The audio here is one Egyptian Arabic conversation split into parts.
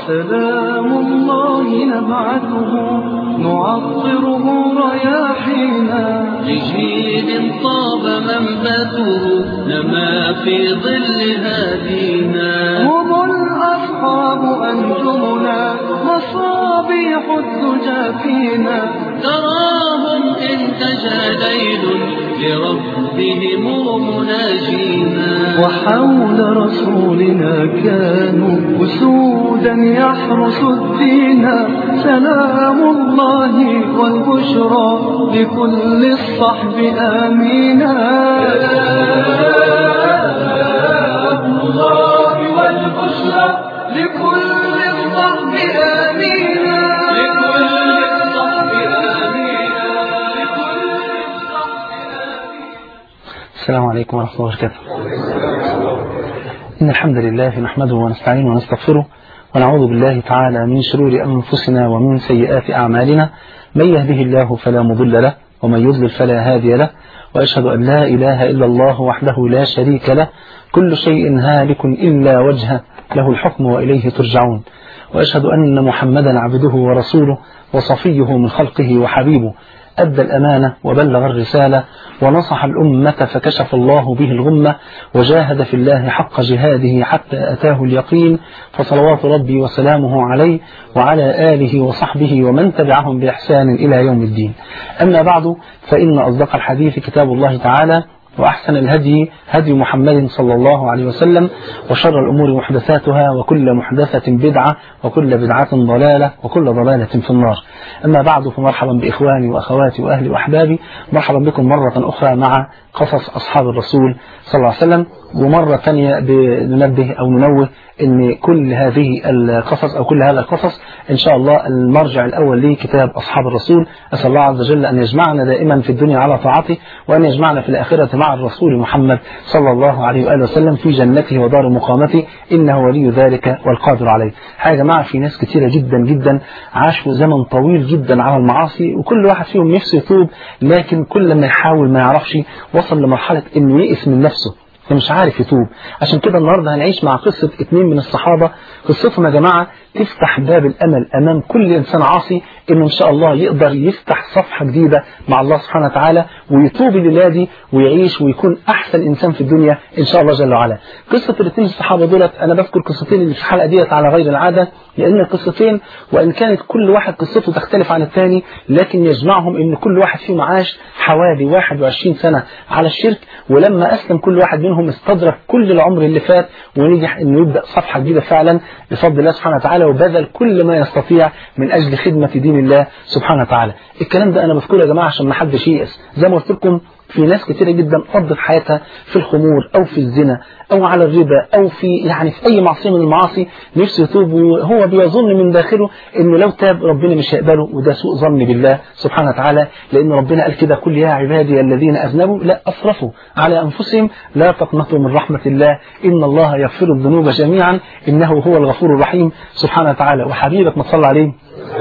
سلام الله نبعثه نعطره رياحينا لجيل طاب منبته نما في ظل هادينا هم الأصحاب أنجمنا مصابيح الدجى فينا تراهم إن تجا ليل لربهم مناجينا وحول رسولنا كانوا أسودا يحرس الدين سلام الله والبشرى لكل الصحب آمينا سلام الله والبشرى لكل الصحب آمينا لكل الصحب آمينا لكل الصحب آمينا السلام عليكم ورحمة الله وبركاته إن الحمد لله نحمده ونستعينه ونستغفره ونعوذ بالله تعالى من شرور أنفسنا ومن سيئات أعمالنا من يهده الله فلا مضل له ومن يضلل فلا هادي له وأشهد أن لا إله إلا الله وحده لا شريك له كل شيء هالك إلا وجهه له الحكم وإليه ترجعون وأشهد أن محمدا عبده ورسوله وصفيه من خلقه وحبيبه أدى الأمانة وبلغ الرسالة ونصح الأمة فكشف الله به الغمة وجاهد في الله حق جهاده حتى أتاه اليقين فصلوات ربي وسلامه عليه وعلى آله وصحبه ومن تبعهم بإحسان إلى يوم الدين أما بعد فإن أصدق الحديث كتاب الله تعالى وأحسن الهدي هدي محمد صلى الله عليه وسلم وشر الأمور محدثاتها وكل محدثة بدعة وكل بدعة ضلالة وكل ضلالة في النار أما بعد فمرحبا بإخواني وأخواتي وأهلي وأحبابي مرحبا بكم مرة أخرى مع قصص أصحاب الرسول صلى الله عليه وسلم ومرة ثانية بننبه أو ننوه أن كل هذه القصص أو كل هذا القصص إن شاء الله المرجع الأول ليه كتاب أصحاب الرسول أسأل الله عز وجل أن يجمعنا دائما في الدنيا على طاعته وأن يجمعنا في الآخرة مع الرسول محمد صلى الله عليه وآله وسلم في جنته ودار مقامته إنه ولي ذلك والقادر عليه حاجة يا جماعة في ناس كثيرة جدا جدا عاشوا زمن طويل جدا على المعاصي وكل واحد فيهم نفسه يتوب لكن كل ما يحاول ما يعرفش وصل لمرحلة إنه يئس من نفسه فمش عارف يتوب عشان كده النهارده هنعيش مع قصة اتنين من الصحابة قصتهم يا جماعة تفتح باب الأمل أمام كل إنسان عاصي إنه إن شاء الله يقدر يفتح صفحة جديدة مع الله سبحانه وتعالى ويتوب الليلة دي ويعيش ويكون أحسن إنسان في الدنيا إن شاء الله جل وعلا قصة الاثنين الصحابة دولت أنا بذكر قصتين اللي في الحلقة ديت على غير العادة لأن القصتين وإن كانت كل واحد قصته تختلف عن الثاني لكن يجمعهم إن كل واحد فيهم عاش حوالي 21 سنة على الشرك ولما أسلم كل واحد منهم استدرك كل العمر اللي فات ونجح إنه يبدأ صفحة جديدة فعلا بفضل الله سبحانه وتعالى وبذل كل ما يستطيع من أجل خدمة دين الله سبحانه وتعالى الكلام ده أنا بذكره يا جماعة عشان ما حدش ييأس زي ما قلت لكم في ناس كتيرة جدا قضت حياتها في الخمور أو في الزنا أو على الربا أو في يعني في أي معصية من المعاصي نفسه يتوب وهو بيظن من داخله إنه لو تاب ربنا مش هيقبله وده سوء ظن بالله سبحانه وتعالى لأن ربنا قال كده قل يا عبادي الذين أذنبوا لا أسرفوا على أنفسهم لا تقنطوا من رحمة الله إن الله يغفر الذنوب جميعا إنه هو الغفور الرحيم سبحانه وتعالى وحبيبك ما تصلى عليه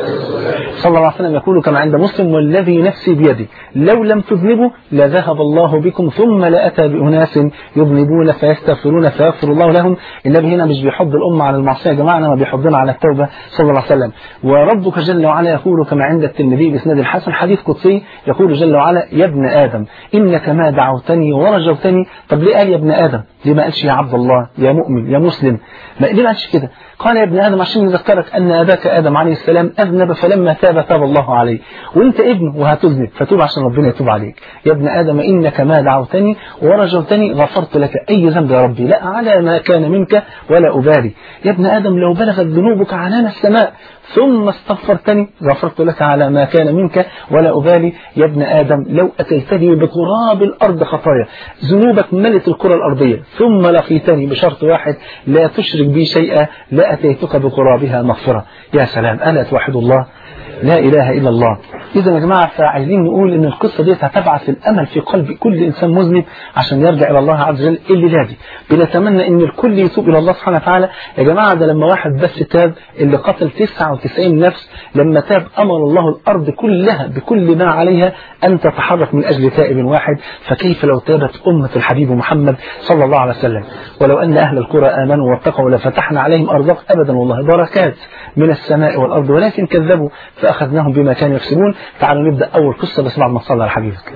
صلى الله عليه وسلم يقول كما عند مسلم والذي نفسي بيده لو لم تذنبوا لذهب الله بكم ثم لأتى بأناس يذنبون فيستغفرون فيغفر الله لهم النبي هنا مش بيحض الأمة على المعصية يا جماعة إنما بيحضنا على التوبة صلى الله عليه وسلم وربك جل وعلا يقول كما عند الترمذي بإسناد الحسن حديث قدسي يقول جل وعلا يا ابن آدم إنك ما دعوتني ورجوتني طب ليه قال يا ابن آدم ليه ما قالش يا عبد الله يا مؤمن يا مسلم ما ليه ما قالش كده قال يا ابن آدم عشان يذكرك أن أباك آدم عليه السلام أذنب فلما تاب تاب الله عليه وانت ابن وهتذنب فتوب عشان ربنا يتوب عليك يا ابن آدم إنك ما دعوتني ورجوتني غفرت لك أي ذنب يا ربي لا على ما كان منك ولا أبالي يا ابن آدم لو بلغت ذنوبك عنان السماء ثم استغفرتني غفرت لك على ما كان منك ولا أبالي يا ابن آدم لو أتيتني بقراب الأرض خطايا ذنوبك ملت الكرة الأرضية ثم لقيتني بشرط واحد لا تشرك بي شيئا لا أتيتك بقرابها مغفرة يا سلام ألا توحد الله لا إله إلا الله إذا يا جماعة فعايزين نقول إن القصة دي هتبعث الأمل في قلب كل إنسان مذنب عشان يرجع إلى الله عز وجل الليلة دي بنتمنى إن الكل يتوب إلى الله سبحانه وتعالى يا جماعة ده لما واحد بس تاب اللي قتل 99 نفس لما تاب أمر الله الأرض كلها بكل ما عليها أن تتحرك من أجل تائب واحد فكيف لو تابت أمة الحبيب محمد صلى الله عليه وسلم ولو أن أهل القرى آمنوا واتقوا لفتحنا عليهم أرزاق أبدا والله بركات من السماء والأرض ولكن كذبوا فأخذناهم بما كانوا يكسبون تعالوا نبدأ أول قصة بس بعد ما صلى على حبيبك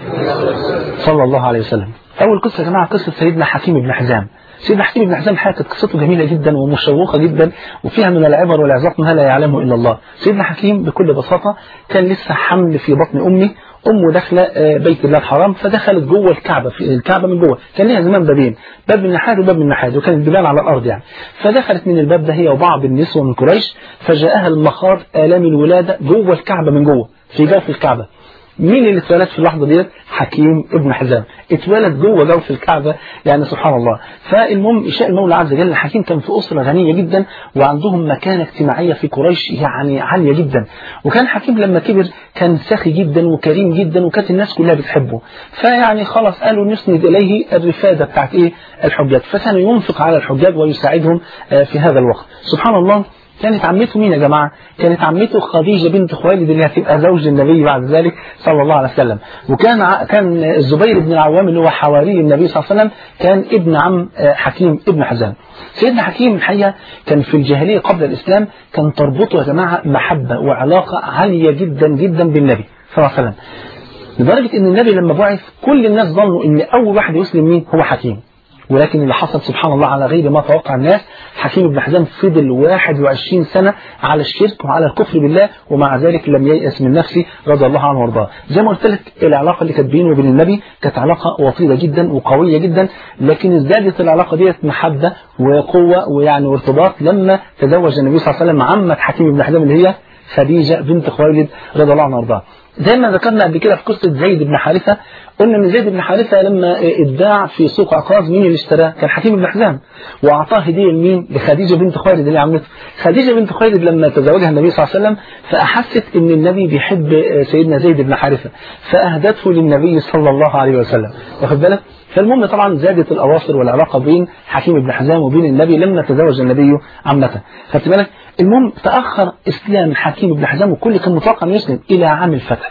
صلى الله عليه وسلم أول قصة يا جماعة قصة سيدنا حكيم بن حزام سيدنا حكيم بن حزام حياة قصته جميلة جدا ومشوقة جدا وفيها من العبر والعظات ما لا يعلمه إلا الله سيدنا حكيم بكل بساطة كان لسه حمل في بطن أمه أمه داخلة بيت الله الحرام فدخلت جوه الكعبة في الكعبة من جوه كان لها زمان بابين باب من ناحية وباب من ناحية وكان الجبال على الأرض يعني فدخلت من الباب ده هي وبعض النسوة من قريش فجاءها المخاض آلام الولادة جوه الكعبة من جوه في جوف الكعبة مين اللي اتولد في اللحظة ديت حكيم ابن حزام اتولد جوه جوف الكعبة يعني سبحان الله فالمهم شاء المولى عز وجل حكيم كان في أسرة غنية جدا وعندهم مكانة اجتماعية في قريش يعني عالية جدا وكان حكيم لما كبر كان سخي جدا وكريم جدا وكانت الناس كلها بتحبه فيعني خلاص قالوا نسند إليه الرفادة بتاعت إيه الحجاج فكان ينفق على الحجاج ويساعدهم في هذا الوقت سبحان الله كانت عمته مين يا جماعة كانت عمته خديجة بنت خويلد اللي هتبقى زوج النبي بعد ذلك صلى الله عليه وسلم وكان ع... كان الزبير بن العوام اللي هو حواري النبي صلى الله عليه وسلم كان ابن عم حكيم ابن حزام سيدنا حكيم الحقيقة كان في الجاهلية قبل الإسلام كان تربطه يا جماعة محبة وعلاقة عالية جدا جدا بالنبي صلى الله عليه وسلم لدرجة ان النبي لما بعث كل الناس ظنوا ان اول واحد يسلم مين هو حكيم ولكن اللي حصل سبحان الله على غير ما توقع الناس حكيم بن حزام فضل 21 سنة على الشرك وعلى الكفر بالله ومع ذلك لم ييأس من نفسه رضي الله عنه وارضاه زي ما قلت لك العلاقة اللي كانت بينه وبين النبي كانت علاقة وطيدة جدا وقوية جدا لكن ازدادت العلاقة ديت محبة وقوة ويعني وارتباط لما تزوج النبي صلى الله عليه وسلم عمة حكيم بن حزام اللي هي خديجة بنت خويلد رضي الله عنها وارضاها زي ما ذكرنا قبل كده في قصة زيد بن حارثة قلنا ان زيد بن حارثة لما اتباع في سوق عكاظ مين اللي اشتراه كان حكيم بن حزام واعطاه هدية لمين لخديجة بنت خويلد اللي عمته خديجة بنت خويلد لما تزوجها النبي صلى الله عليه وسلم فأحست ان النبي بيحب سيدنا زيد بن حارثة فأهدته للنبي صلى الله عليه وسلم واخد بالك فالمهم طبعا زادت الأواصر والعلاقة بين حكيم بن حزام وبين النبي لما تزوج النبي عمته خدت بالك المهم تأخر إسلام حكيم بن حزام وكل كان متوقع أن يسلم إلى عام الفتح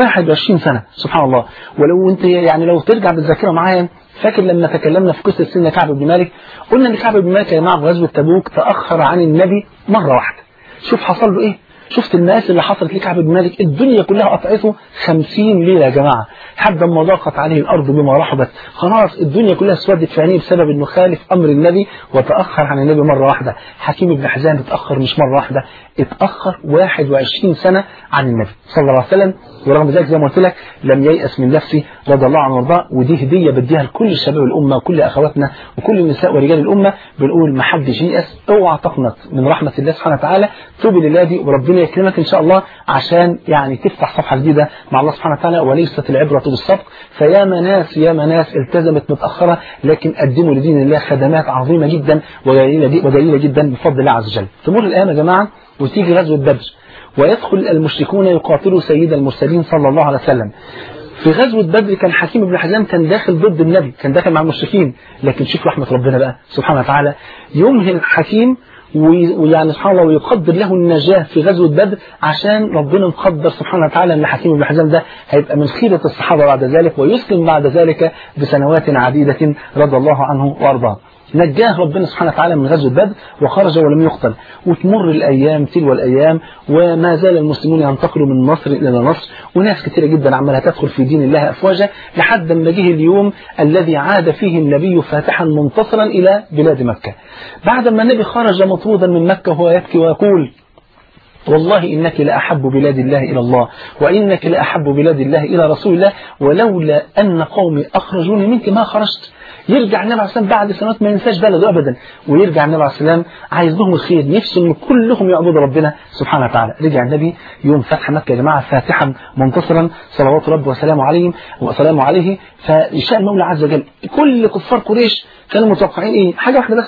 21 سنة سبحان الله ولو أنت يعني لو ترجع بالذاكرة معايا فاكر لما تكلمنا في قصة سيدنا كعب بن مالك قلنا أن كعب بن مالك يا جماعة في غزوة تبوك تأخر عن النبي مرة واحدة شوف حصل له إيه شفت المآسي اللي حصلت لكعب بن مالك الدنيا كلها قطعته 50 ليلة يا جماعة لحد ما ضاقت عليه الأرض بما رحبت خلاص الدنيا كلها اسودت في عينيه بسبب انه خالف أمر النبي وتأخر عن النبي مرة واحدة حكيم بن حزام اتأخر مش مرة واحدة اتأخر 21 سنة عن النبي صلى الله عليه وسلم ورغم ذلك زي ما قلت لك لم ييأس من نفسه رضي الله عنه وارضاه ودي هدية بديها لكل شباب الأمة وكل أخواتنا وكل النساء ورجال الأمة بنقول ما حدش ييأس اوعى تقنط من رحمة الله سبحانه وتعالى توبي لله دي وربنا يكرمك إن شاء الله عشان يعني تفتح صفحة جديدة مع الله سبحانه وتعالى وليست العبرة بالسبق فيا ناس يا ناس التزمت متأخرة لكن قدموا لدين الله خدمات عظيمة جدا وجليلة جدا بفضل الله عز وجل تمر الأيام يا جماعة وتيجي غزوة بدر ويدخل المشركون يقاتلوا سيد المرسلين صلى الله عليه وسلم في غزوة بدر كان حكيم بن حزام كان داخل ضد النبي كان داخل مع المشركين لكن شوف رحمة ربنا بقى سبحانه وتعالى يمهل حكيم ويعني سبحان الله ويقدر له النجاة في غزوة بدر عشان ربنا مقدر سبحانه وتعالى أن حكيم بن حزام ده هيبقى من خيرة الصحابة بعد ذلك ويسلم بعد ذلك بسنوات عديدة رضي الله عنه وأرضاه نجاه ربنا سبحانه وتعالى من غزوة بدر وخرج ولم يقتل وتمر الأيام تلو الأيام وما زال المسلمون ينتقلوا من نصر إلى نصر وناس كثيرة جدا عمالها تدخل في دين الله أفواجا لحد ما جه اليوم الذي عاد فيه النبي فاتحا منتصرا إلى بلاد مكة بعد ما النبي خرج مطرودا من مكة وهو يبكي ويقول والله إنك لأحب بلاد الله إلى الله وإنك لأحب بلاد الله إلى رسول الله ولولا أن قومي أخرجوني منك ما خرجت يرجع النبي عليه السلام بعد سنوات ما ينساش بلده أبدا ويرجع النبي عليه السلام عايز لهم الخير نفسه ان كلهم يعبدوا ربنا سبحانه وتعالى رجع النبي يوم فتح مكة يا جماعة فاتحا منتصرا صلوات ربه وسلامه عليهم وسلامه عليه فشاء المولى عز وجل كل كفار قريش كانوا متوقعين ايه حاجة واحدة بس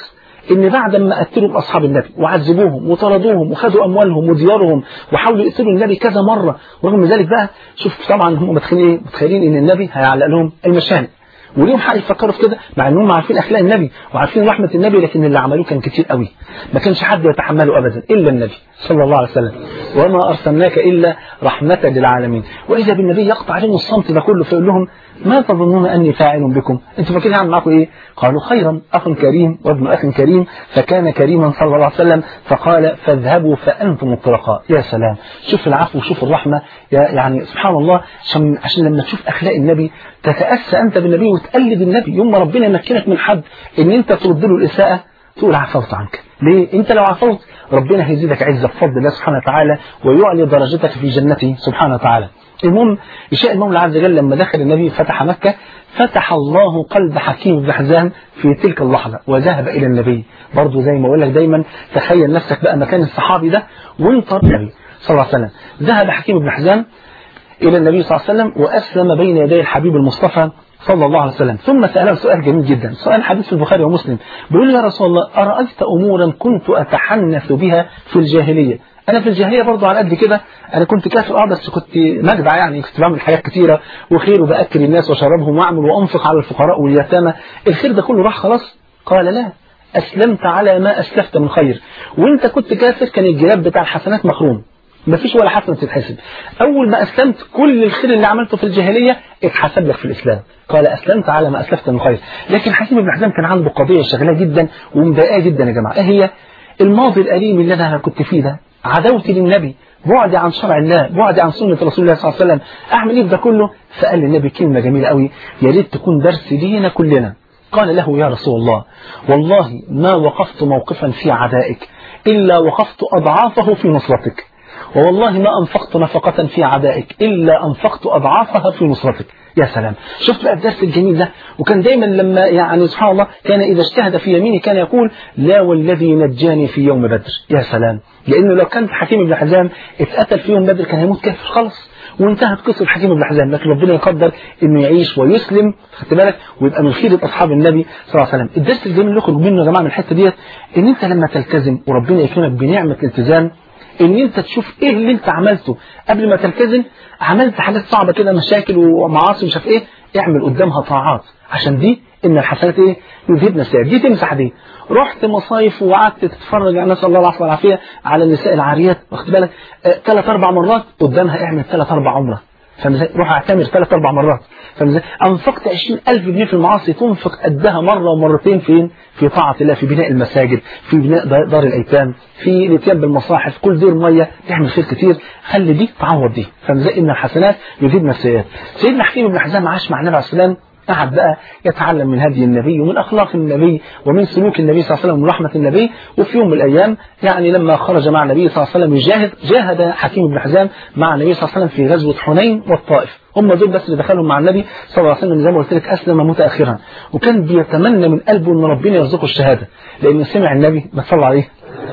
ان بعد ما قتلوا اصحاب النبي وعذبوهم وطردوهم وخدوا اموالهم وديارهم وحاولوا يقتلوا النبي كذا مره ورغم ذلك بقى شوف طبعا هم متخيلين ايه متخيلين ان النبي هيعلق لهم المشانق وليهم حق يفكروا في كده مع انهم عارفين اخلاق النبي وعارفين رحمه النبي لكن اللي عملوه كان كتير قوي ما كانش حد يتحمله ابدا الا النبي صلى الله عليه وسلم وما ارسلناك الا رحمه للعالمين واذا بالنبي يقطع عليهم الصمت ده كله فيقول لهم ما تظنون اني فاعل بكم انتوا فاكرين هعمل معاكم ايه قالوا خيرا اخ كريم وابن اخ كريم فكان كريما صلى الله عليه وسلم فقال فاذهبوا فانتم الطلقاء يا سلام شوف العفو وشوف الرحمه يعني سبحان الله عشان عشان لما تشوف اخلاق النبي تتاسى انت بالنبي وتقلد النبي يوم ما ربنا يمكنك من حد ان انت ترد له الاساءه تقول عفوت عنك ليه انت لو عفوت ربنا هيزيدك عزه بفضل الله سبحانه وتعالى ويعلي درجتك في جنته سبحانه وتعالى المهم يشاء المولى عز وجل لما دخل النبي فتح مكة فتح الله قلب حكيم بن حزام في تلك اللحظة وذهب إلى النبي برضه زي ما أقول لك دايما تخيل نفسك بقى مكان الصحابي ده وانت النبي صلى الله عليه وسلم ذهب حكيم بن حزام إلى النبي صلى الله عليه وسلم وأسلم بين يدي الحبيب المصطفى صلى الله عليه وسلم ثم سأله سؤال جميل جدا سؤال حديث في البخاري ومسلم بيقول يا رسول الله أرأيت أمورا كنت أتحنث بها في الجاهلية أنا في الجاهلية برضه على قد كده أنا كنت كافر أه بس كنت مجدع يعني كنت بعمل حاجات كتيرة وخير وبأكل الناس وأشربهم وأعمل وأنفق على الفقراء واليتامى الخير ده كله راح خلاص قال لا أسلمت على ما أسلفت من خير وأنت كنت كافر كان الجلاب بتاع الحسنات مخروم مفيش ولا حسنة تتحسب أول ما أسلمت كل الخير اللي عملته في الجاهلية اتحسب لك في الإسلام قال أسلمت على ما أسلفت من خير لكن حكيم بن حزام كان عنده قضية شغلة جدا ومضايقاه جدا يا جماعة إيه هي الماضي الأليم اللي أنا كنت فيه ده عداوتي للنبي بعدي عن شرع الله بعدي عن سنة رسول الله صلى الله عليه وسلم أعمل إيه في ده كله فقال للنبي كلمة جميلة قوي يا ريت تكون درس لينا كلنا قال له يا رسول الله والله ما وقفت موقفا في عدائك إلا وقفت أضعافه في نصرتك ووالله ما أنفقت نفقة في عدائك إلا أنفقت أضعافها في نصرتك يا سلام شفت بقى الدرس الجميل ده وكان دايما لما يعني سبحان الله كان إذا اجتهد في يمينه كان يقول لا والذي نجاني في يوم بدر يا سلام لأنه لو كان حكيم بن حزام اتقتل في يوم بدر كان هيموت كافر خلاص وانتهت قصة حكيم بن حزام لكن ربنا يقدر انه يعيش ويسلم خدت بالك ويبقى من خيرة اصحاب النبي صلى الله عليه وسلم الدرس الجميل اللي نخرج منه يا جماعه من الحته ديت ان انت لما تلتزم وربنا يكرمك بنعمه الالتزام ان انت تشوف ايه اللي انت عملته قبل ما تلتزم عملت حاجات صعبه كده مشاكل ومعاصي ومش عارف ايه اعمل قدامها طاعات عشان دي ان الحسنات ايه يذهبن السيئات دي تمسح دي رحت مصايف وقعدت تتفرج على نسال الله العافيه والعافيه على النساء العاريات واخد بالك ثلاث اربع مرات قدامها اعمل ثلاث اربع عمره فاهم ازاي؟ روح اعتمر ثلاث اربع مرات فاهم ازاي؟ انفقت 20000 جنيه في المعاصي تنفق قدها مره ومرتين فين؟ في طاعه الله في بناء المساجد، في بناء دار الايتام، في الاتيان بالمصاحف، كل دير ميه تعمل خير كتير، خلي دي تعوض دي، فاهم ازاي؟ ان الحسنات يذهبن السيئات. سيدنا حكيم بن حزام عاش مع النبي عليه السلام قعد بقى يتعلم من هدي النبي ومن أخلاق النبي ومن سلوك النبي صلى الله عليه وسلم ومن رحمة النبي وفي يوم من الأيام يعني لما خرج مع النبي صلى الله عليه وسلم يجاهد جاهد حكيم بن حزام مع النبي صلى الله عليه وسلم في غزوة حنين والطائف هم دول بس اللي دخلوا مع النبي صلى الله عليه وسلم زي ما قلت لك أسلم متأخرا وكان بيتمنى من قلبه أن ربنا يرزقه الشهادة لأنه سمع النبي ما صلى عليه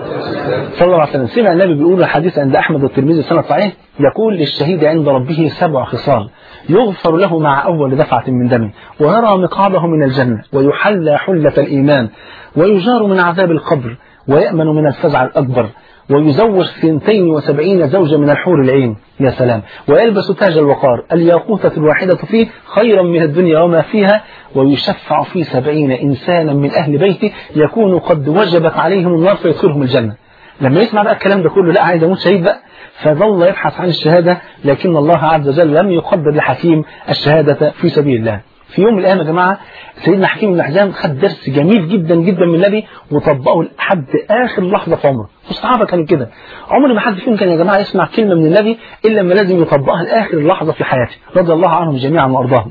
صلى الله عليه وسلم سمع النبي بيقول الحديث عند أحمد والترمذي سنة صحيح يقول للشهيد عند ربه سبع خصال يغفر له مع أول دفعة من دمه ويرى مقعده من الجنة ويحلى حلة الإيمان ويجار من عذاب القبر ويأمن من الفزع الأكبر ويزوج ثنتين وسبعين زوجة من الحور العين يا سلام ويلبس تاج الوقار الياقوتة الواحدة فيه خيرا من الدنيا وما فيها ويشفع في سبعين إنسانا من أهل بيته يكون قد وجبت عليهم النار فيدخلهم الجنة لما يسمع بقى الكلام ده كله لا عايز اموت شهيد بقى فظل يبحث عن الشهادة لكن الله عز وجل لم يقدر لحكيم الشهادة في سبيل الله في يوم من الايام يا جماعه سيدنا حكيم بن حزام خد درس جميل جدا جدا من النبي وطبقه لحد اخر لحظه في عمره والصحابه كانوا كده عمر ما حد فيهم كان يا جماعه يسمع كلمه من النبي الا لما لازم يطبقها لاخر لحظه في حياته رضي الله عنهم جميعا وارضاهم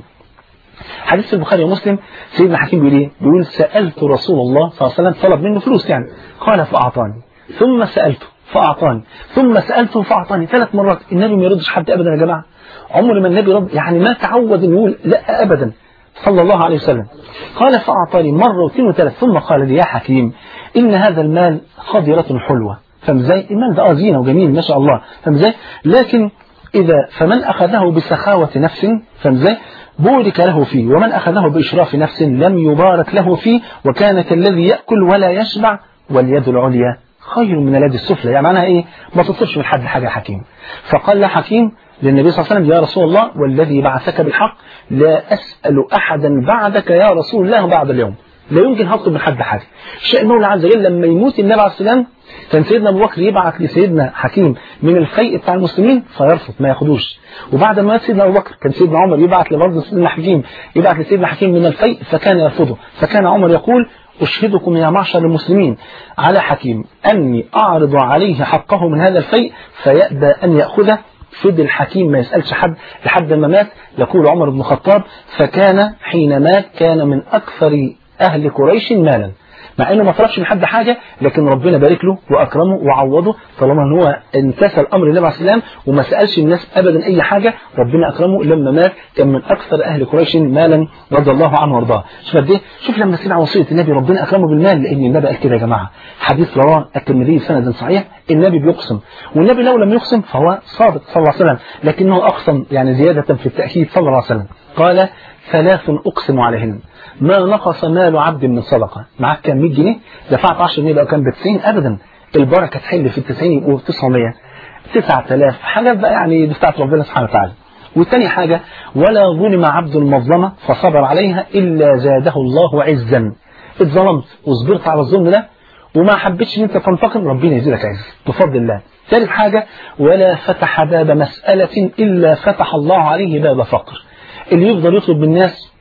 حديث البخاري ومسلم سيدنا حكيم بيقول ايه؟ بيقول سالت رسول الله صلى الله عليه وسلم طلب منه فلوس يعني قال فاعطاني ثم سالته فاعطاني ثم سالته فاعطاني ثلاث مرات النبي ما يردش حد ابدا يا جماعه عمر ما النبي رد يعني ما تعود انه يقول لا ابدا صلى الله عليه وسلم قال فأعطاني مرة واثنين وثلاث ثم قال لي يا حكيم إن هذا المال خضرة حلوة فهم ازاي المال ده زينة وجميل ما شاء الله فهم ازاي لكن إذا فمن أخذه بسخاوة نفس فهم ازاي بورك له فيه ومن أخذه بإشراف نفس لم يبارك له فيه وكان كالذي يأكل ولا يشبع واليد العليا خير من اليد السفلى يعني معناها إيه ما تطلبش من حد حاجة حكيم فقال له حكيم للنبي صلى الله عليه وسلم يا رسول الله والذي بعثك بالحق لا أسأل أحدا بعدك يا رسول الله بعد اليوم لا يمكن هطلب من حد حاجة شاء المولى عز وجل لما يموت النبي عليه السلام كان سيدنا أبو بكر يبعث لسيدنا حكيم من الفيء بتاع المسلمين فيرفض ما ياخدوش وبعد ما مات سيدنا أبو بكر كان سيدنا عمر يبعث لبرضه سيدنا حكيم يبعث لسيدنا حكيم من الفيء فكان يرفضه فكان عمر يقول أشهدكم يا معشر المسلمين على حكيم أني أعرض عليه حقه من هذا الفيء فيأبى أن يأخذه فضل حكيم ما يسألش حد لحد ما مات يقول عمر بن الخطاب فكان حين مات كان من أكثر أهل قريش مالا مع انه ما طلبش من حد حاجة لكن ربنا بارك له واكرمه وعوضه طالما ان هو امتثل امر النبي عليه السلام وما سالش الناس ابدا اي حاجة ربنا اكرمه لما مات كان من اكثر اهل قريش مالا رضي الله عنه وارضاه شوف قد ايه شوف لما سمع وصيه النبي ربنا اكرمه بالمال لان النبي قال كده يا جماعه حديث رواه الترمذي سند صحيح النبي بيقسم والنبي لو لم يقسم فهو صادق صلى الله عليه وسلم لكنه اقسم يعني زياده في التاكيد صلى الله عليه وسلم قال ثلاث اقسم عليهن ما نقص مال عبد من صدقة معاك كام 100 جنيه دفعت 10 جنيه بقى كام ب 90 ابدا البركة تحل في ال 90 يبقوا 900 9000 حاجات بقى يعني بتاعت ربنا سبحانه وتعالى والتاني حاجة ولا ظلم عبد المظلمة فصبر عليها إلا زاده الله عزا اتظلمت وصبرت على الظلم ده وما حبيتش ان انت تنتقم ربنا يزيدك عز بفضل الله ثالث حاجة ولا فتح باب مسألة إلا فتح الله عليه باب فقر اللي يفضل يطلب من الناس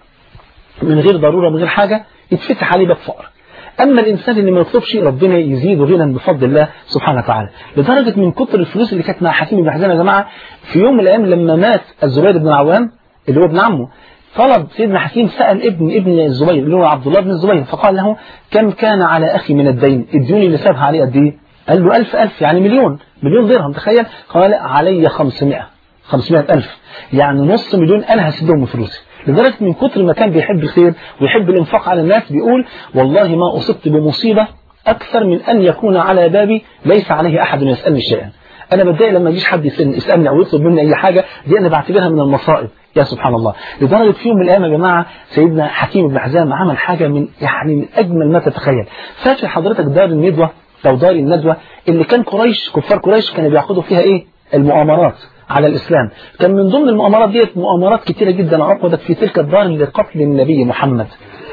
من غير ضرورة من غير حاجة يتفتح عليه باب فقر أما الإنسان اللي ما يطلبش ربنا يزيده غنى بفضل الله سبحانه وتعالى لدرجة من كتر الفلوس اللي كانت مع حكيم بن حزام يا جماعة في يوم من الأيام لما مات الزبير بن العوام اللي هو ابن عمه طلب سيدنا حكيم سأل ابن ابن الزبير اللي هو عبد الله بن الزبير فقال له كم كان على أخي من الدين الديون اللي سابها عليه قد إيه؟ قال له ألف ألف يعني مليون مليون درهم تخيل قال علي خمسمائة خمسمائة ألف يعني نص مليون أنا هسدهم من فلوسي لدرجة من كتر ما كان بيحب الخير ويحب الانفاق على الناس بيقول والله ما أصبت بمصيبة أكثر من أن يكون على بابي ليس عليه أحد يسألني شيئا أنا بتضايق لما يجيش حد يسألني أو يطلب مني أي حاجة دي أنا بعتبرها من المصائب يا سبحان الله لدرجة في يوم من الأيام يا جماعة سيدنا حكيم بن حزام عمل حاجة من يعني من أجمل ما تتخيل فاكر حضرتك دار الندوة أو دار الندوة اللي كان قريش كفار قريش كانوا بياخدوا فيها إيه المؤامرات على الإسلام كان من ضمن المؤامرات ديت مؤامرات كتيرة جدا عقدت في تلك الدار لقتل النبي محمد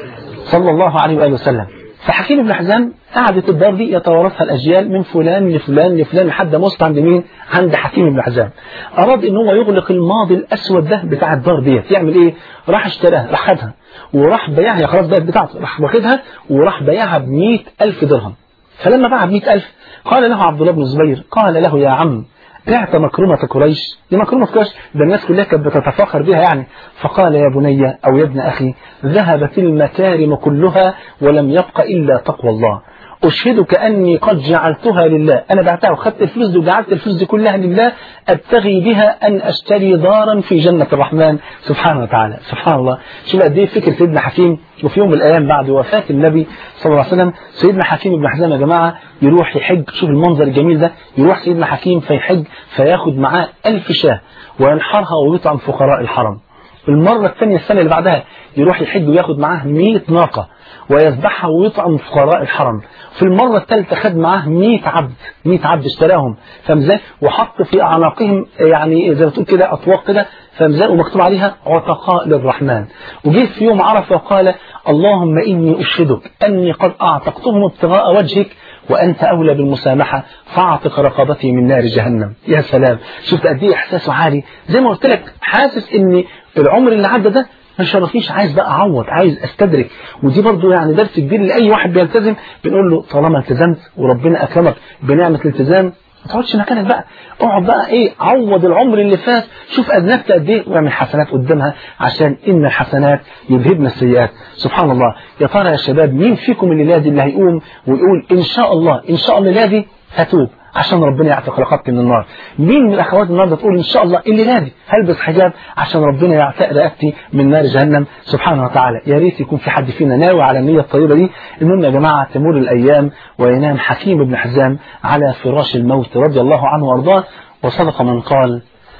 صلى الله عليه وآله وسلم فحكيم بن حزام قعدت الدار دي يتوارثها الأجيال من فلان لفلان لفلان لحد ما وصل عند مين؟ عند حكيم بن حزام أراد إن هو يغلق الماضي الأسود ده بتاع الدار ديت يعمل إيه؟ راح اشتراها راح خدها وراح بيعها خلاص بقت بتاعته راح واخدها وراح بيعها ب ألف درهم فلما باعها ب ألف قال له عبد الله بن الزبير قال له يا عم بعت مكرمة قريش دي مكرمة قريش ده الناس كلها كانت بتتفاخر بها يعني فقال يا بني أو يا ابن أخي ذهبت المكارم كلها ولم يبق إلا تقوى الله أشهدك أني قد جعلتها لله أنا بعتها وخدت الفلوس دي وجعلت الفلوس دي كلها لله أبتغي بها أن أشتري دارا في جنة الرحمن سبحانه وتعالى سبحان الله شوف قد إيه فكر سيدنا حكيم وفي يوم من الأيام بعد وفاة النبي صلى الله عليه وسلم سيدنا حكيم بن حزام يا جماعة يروح يحج شوف المنظر الجميل ده يروح سيدنا حكيم فيحج فياخد معاه ألف شاه وينحرها ويطعم فقراء الحرم المرة الثانية السنة اللي بعدها يروح يحج وياخد معاه 100 ناقة ويذبحها ويطعم فقراء الحرم في المرة الثالثة خد معاه 100 عبد 100 عبد اشتراهم فمزاج وحط في أعناقهم يعني زي ما تقول كده أطواق كده فمزاج ومكتوب عليها عتقاء للرحمن وجه في يوم عرفة وقال اللهم إني أشهدك أني قد أعتقتهم ابتغاء وجهك وأنت أولى بالمسامحة فاعتق رقبتي من نار جهنم يا سلام شفت قد ايه إحساسه عالي زي ما قلت لك حاسس إن العمر اللي عدى ده ما شرفنيش عايز بقى اعوض عايز استدرك ودي برضو يعني درس كبير لاي واحد بيلتزم بنقول له طالما التزمت وربنا اكرمك بنعمه الالتزام ما تقعدش مكانك بقى اقعد بقى ايه عوض العمر اللي فات شوف اذنبت قد ايه واعمل حسنات قدامها عشان ان الحسنات يذهبن السيئات سبحان الله يا ترى يا شباب مين فيكم الليله دي اللي هيقوم ويقول ان شاء الله ان شاء الله الليله دي هتوب عشان ربنا يعتق رقبتي من النار مين من الاخوات النهارده تقول ان شاء الله اللي لازم هلبس حجاب عشان ربنا يعتق رقبتي من نار جهنم سبحانه وتعالى يا ريت يكون في حد فينا ناوي على النيه الطيبه دي المهم يا جماعه تمر الايام وينام حكيم بن حزام على فراش الموت رضي الله عنه وارضاه وصدق من قال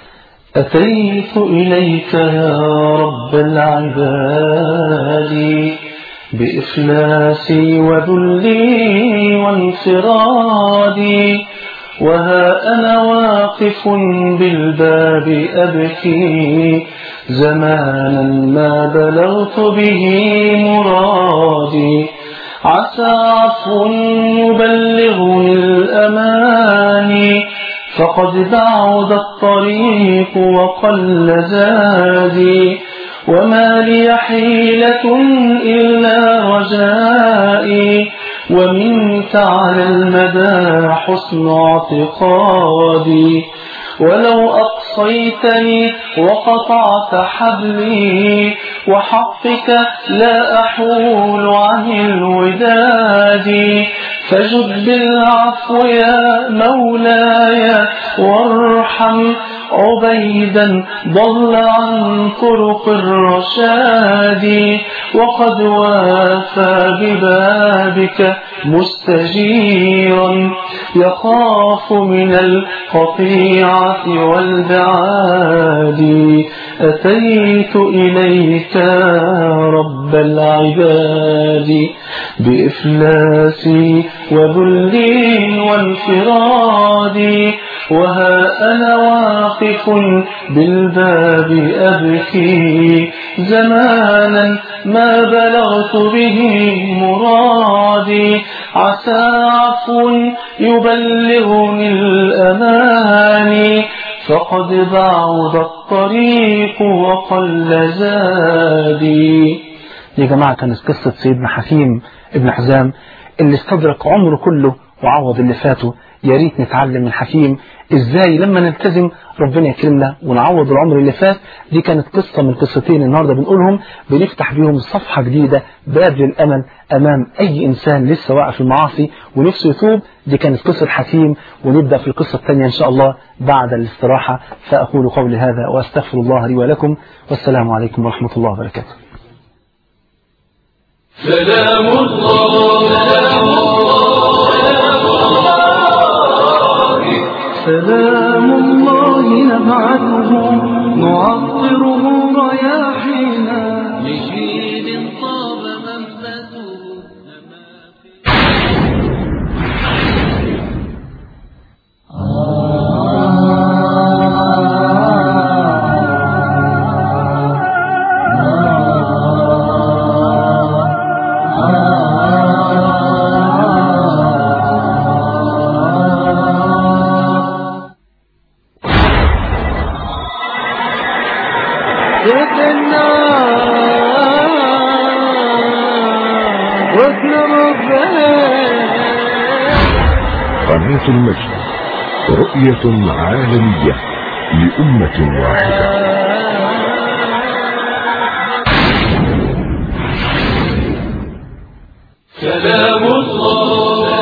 أتيت إليك يا رب العباد بإخلاصي وذلي وانفرادي وها أنا واقف بالباب أبكي زمانا ما بلغت به مرادي عسى عفو يبلغني الأماني فقد بعد الطريق وقل زادي وما لي حيلة إلا رجائي ومنك على المدى حسن اعتقادي ولو أقصيتني وقطعت حبلي وحقك لا أحول عن الوداد فجد بالعفو يا مولاي وارحم عبيدا ضل عن طرق الرشاد وقد وافى ببابك مستجيرا يخاف من القطيعة والبعاد أتيت إليك رب العباد بإفلاسي وذلي وانفرادي وها أنا واقف بالباب أبكي زمانا ما بلغت به مرادي عسى عفو يبلغني الأماني فقد بعد الطريق وقل زادي يا جماعة كانت قصة سيدنا حكيم ابن حزام اللي استدرك عمره كله وعوض اللي فاته يا ريت نتعلم من حكيم ازاي لما نلتزم ربنا يكرمنا ونعوض العمر اللي فات دي كانت قصة من قصتين النهاردة بنقولهم بنفتح بيهم صفحة جديدة باب للأمل أمام أي إنسان لسه واقع في المعاصي ونفسه يتوب دي كانت قصة حكيم ونبدأ في القصة الثانية إن شاء الله بعد الاستراحة فأقول قولي هذا وأستغفر الله لي ولكم والسلام عليكم ورحمة الله وبركاته سلام الله سلام الله نبعثه نعطره رياحينا لجيل طاب منبته نما في قناة المجد رؤية عالمية لأمة واحدة سلام الله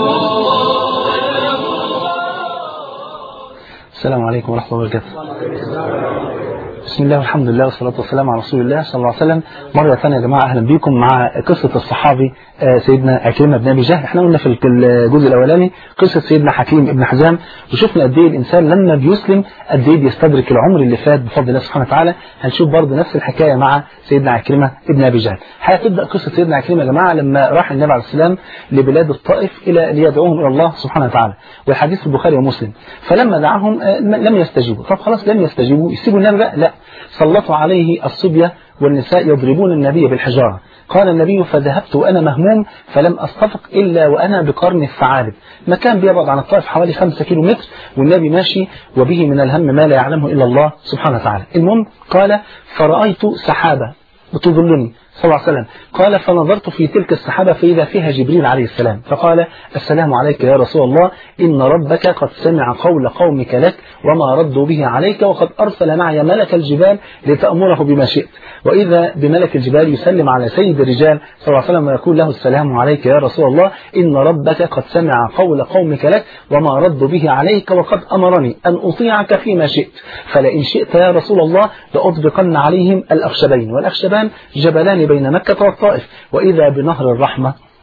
السلام عليكم ورحمة الله وبركاته بسم الله والحمد لله والصلاة والسلام على رسول الله صلى الله عليه وسلم مرة ثانية يا جماعة أهلا بكم مع قصة الصحابي آه، سيدنا عكرمة بن أبي جهل احنا قلنا في الجزء الأولاني قصة سيدنا حكيم بن حزام وشفنا قد إيه الإنسان لما بيسلم قد إيه بيستدرك العمر اللي فات بفضل الله سبحانه وتعالى هنشوف برضه نفس الحكاية مع سيدنا عكرمة بن أبي جهل هتبدأ قصة سيدنا عكرمة يا جماعة لما راح النبي عليه السلام لبلاد الطائف إلى ليدعوهم إلى الله سبحانه وتعالى والحديث في البخاري ومسلم فلما دعاهم آه، لم يستجيبوا طب خلاص لم يستجيبوا يسيبوا النبي بقى لا سلطوا عليه الصبية والنساء يضربون النبي بالحجارة قال النبي فذهبت وأنا مهموم فلم أستفق إلا وأنا بقرن الثعالب مكان بيبعد عن الطائف حوالي خمسة كيلو متر والنبي ماشي وبه من الهم ما لا يعلمه إلا الله سبحانه وتعالى المهم قال فرأيت سحابة بتظلني صلى الله عليه وسلم قال فنظرت في تلك السحابة فإذا فيها جبريل عليه السلام فقال السلام عليك يا رسول الله إن ربك قد سمع قول قومك لك وما ردوا به عليك وقد أرسل معي ملك الجبال لتأمره بما شئت وإذا بملك الجبال يسلم على سيد الرجال صلى الله عليه وسلم ويقول له السلام عليك يا رسول الله إن ربك قد سمع قول قومك لك وما ردوا به عليك وقد أمرني أن أطيعك فيما شئت فلئن شئت يا رسول الله لأطبقن عليهم الأخشبين والأخشبان جبلان بين مكة والطائف وإذا بنهر الرحمة